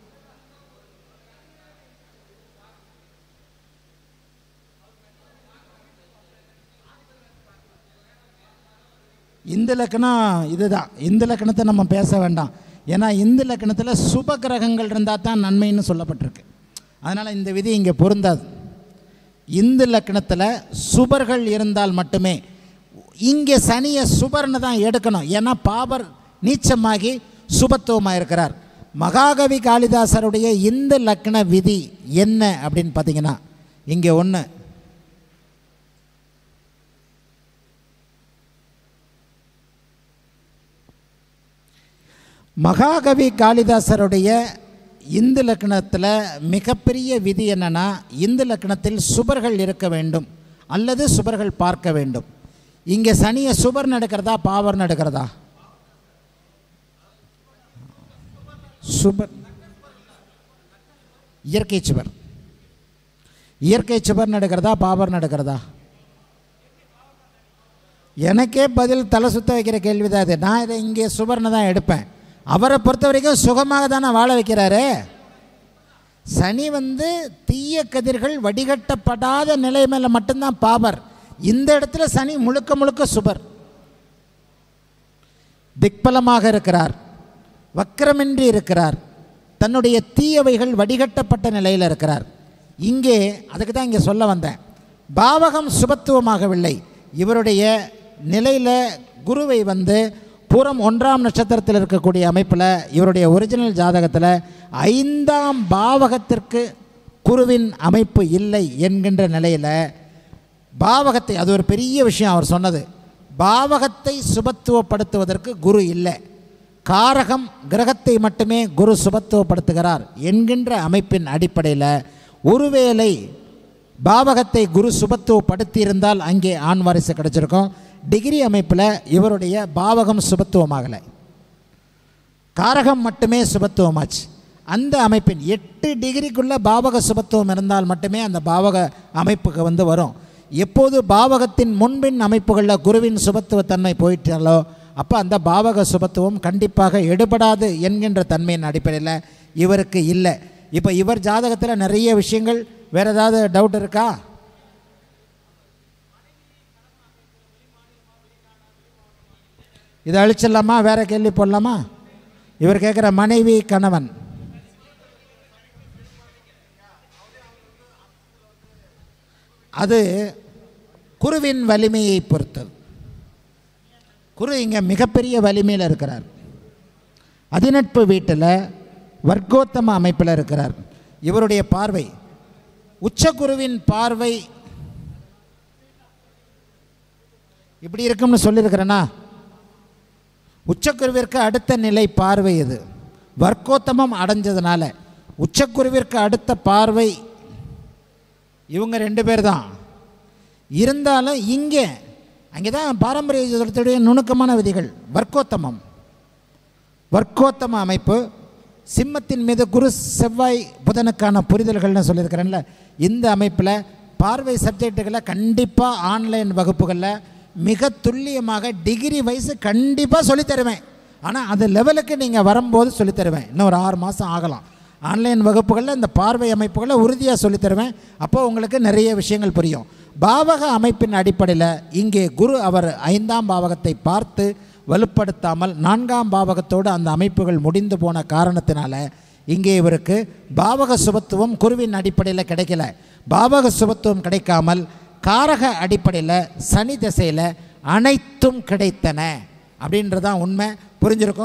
இந்த லக்கணம் இதுதான் இந்த லக்கணத்தை நம்ம பேச வேண்டாம் ஏன்னா இந்த லக்கணத்தில் சுப கிரகங்கள் இருந்தால் தான் நன்மைன்னு சொல்லப்பட்டிருக்கு அதனால் இந்த விதி இங்கே பொருந்தாது இந்த லக்கணத்தில் சுபர்கள் இருந்தால் மட்டுமே இங்கே சனியை சுபர்னு தான் எடுக்கணும் ஏன்னா பாபர் நீச்சமாகி சுபத்துவமாக இருக்கிறார் மகாகவி காளிதாசருடைய இந்த லக்கண விதி என்ன அப்படின்னு பார்த்தீங்கன்னா இங்கே ஒன்று மகாகவி காளிதாசருடைய இந்து லக்கணத்தில் மிகப்பெரிய விதி என்னன்னா இந்து லக்கணத்தில் சுபர்கள் இருக்க வேண்டும் அல்லது சுபர்கள் பார்க்க வேண்டும் இங்கே சனியை சுபர் நடக்கிறதா பாவர் நடக்கிறதா சுபர் இயற்கை சுவர் இயற்கை சுவர் நடக்கிறதா பாவர் நடக்கிறதா எனக்கே பதில் தலை சுத்த வைக்கிற கேள்வி தான் இது நான் இதை இங்கே சுபர்னு தான் எடுப்பேன் அவரை பொறுத்த வரைக்கும் சுகமாக தானே வாழ வைக்கிறாரு சனி வந்து தீய கதிர்கள் வடிகட்டப்படாத நிலைமையில மட்டும்தான் பாவர் இந்த இடத்துல சனி முழுக்க முழுக்க சுபர் திக்பலமாக இருக்கிறார் வக்கரமின்றி இருக்கிறார் தன்னுடைய தீயவைகள் வடிகட்டப்பட்ட நிலையில் இருக்கிறார் இங்கே அதுக்கு தான் இங்கே சொல்ல வந்தேன் பாவகம் சுபத்துவமாகவில்லை இவருடைய நிலையில் குருவை வந்து பூரம் ஒன்றாம் நட்சத்திரத்தில் இருக்கக்கூடிய அமைப்பில் இவருடைய ஒரிஜினல் ஜாதகத்தில் ஐந்தாம் பாவகத்திற்கு குருவின் அமைப்பு இல்லை என்கின்ற நிலையில் பாவகத்தை அது ஒரு பெரிய விஷயம் அவர் சொன்னது பாவகத்தை சுபத்துவப்படுத்துவதற்கு குரு இல்லை காரகம் கிரகத்தை மட்டுமே குரு சுபத்துவப்படுத்துகிறார் என்கின்ற அமைப்பின் அடிப்படையில் ஒருவேளை பாவகத்தை குரு சுபத்துவப்படுத்தியிருந்தால் அங்கே ஆண் வாரிசு கிடைச்சிருக்கும் டிகிரி அமைப்பில் இவருடைய பாவகம் சுபத்துவமாகலை காரகம் மட்டுமே சுபத்துவமாச்சு அந்த அமைப்பின் எட்டு டிகிரிக்குள்ள பாவக சுபத்துவம் இருந்தால் மட்டுமே அந்த பாவக அமைப்புக்கு வந்து வரும் எப்போது பாவகத்தின் முன்பின் அமைப்புகளில் குருவின் சுபத்துவத்தன்மை போயிட்டாலோ அப்போ அந்த பாவக சுபத்துவம் கண்டிப்பாக எடுபடாது என்கின்ற தன்மையின் அடிப்படையில் இவருக்கு இல்லை இப்போ இவர் ஜாதகத்தில் நிறைய விஷயங்கள் வேறு ஏதாவது டவுட் இருக்கா இதை அழிச்சிடலாமா வேற கேள்வி போடலாமா இவர் கேட்குற மனைவி கணவன் அது குருவின் வலிமையை பொறுத்தது குரு இங்கே மிகப்பெரிய வலிமையில் இருக்கிறார் அதிநட்பு வீட்டில் வர்க்கோத்தம அமைப்பில் இருக்கிறார் இவருடைய பார்வை உச்சகுருவின் பார்வை இப்படி இருக்கும்னு சொல்லியிருக்கிறேன்னா உச்சக்குருவிற்கு அடுத்த நிலை பார்வை இது வர்க்கோத்தமம் அடைஞ்சதுனால உச்சக்குருவிற்கு அடுத்த பார்வை இவங்க ரெண்டு பேர் தான் இருந்தாலும் இங்கே அங்கே தான் பாரம்பரிய ஜோதிடத்துடைய நுணுக்கமான விதிகள் வர்க்கோத்தமம் வர்க்கோத்தம அமைப்பு சிம்மத்தின் மீது குரு செவ்வாய் புதனுக்கான புரிதல்கள்னு சொல்லியிருக்கிறேன்ல இந்த அமைப்பில் பார்வை சப்ஜெக்டுகளை கண்டிப்பாக ஆன்லைன் வகுப்புகளில் மிக துல்லியமாக டிகிரி வயசு கண்டிப்பாக சொல்லித் தருவேன் ஆனால் அது லெவலுக்கு நீங்கள் வரும்போது சொல்லித் தருவேன் இன்னும் ஒரு ஆறு மாதம் ஆகலாம் ஆன்லைன் வகுப்புகளில் இந்த பார்வை அமைப்புகளை உறுதியாக சொல்லித் தருவேன் அப்போ உங்களுக்கு நிறைய விஷயங்கள் புரியும் பாவக அமைப்பின் அடிப்படையில் இங்கே குரு அவர் ஐந்தாம் பாவகத்தை பார்த்து வலுப்படுத்தாமல் நான்காம் பாவகத்தோடு அந்த அமைப்புகள் முடிந்து போன காரணத்தினால இங்கே இவருக்கு பாவக சுபத்துவம் குருவின் அடிப்படையில் கிடைக்கல பாவக சுபத்துவம் கிடைக்காமல் காரக அடிப்படையில் சனி திசையில் அனைத்தும் கிடைத்தன அப்படின்றதான் உண்மை புரிஞ்சிருக்கும்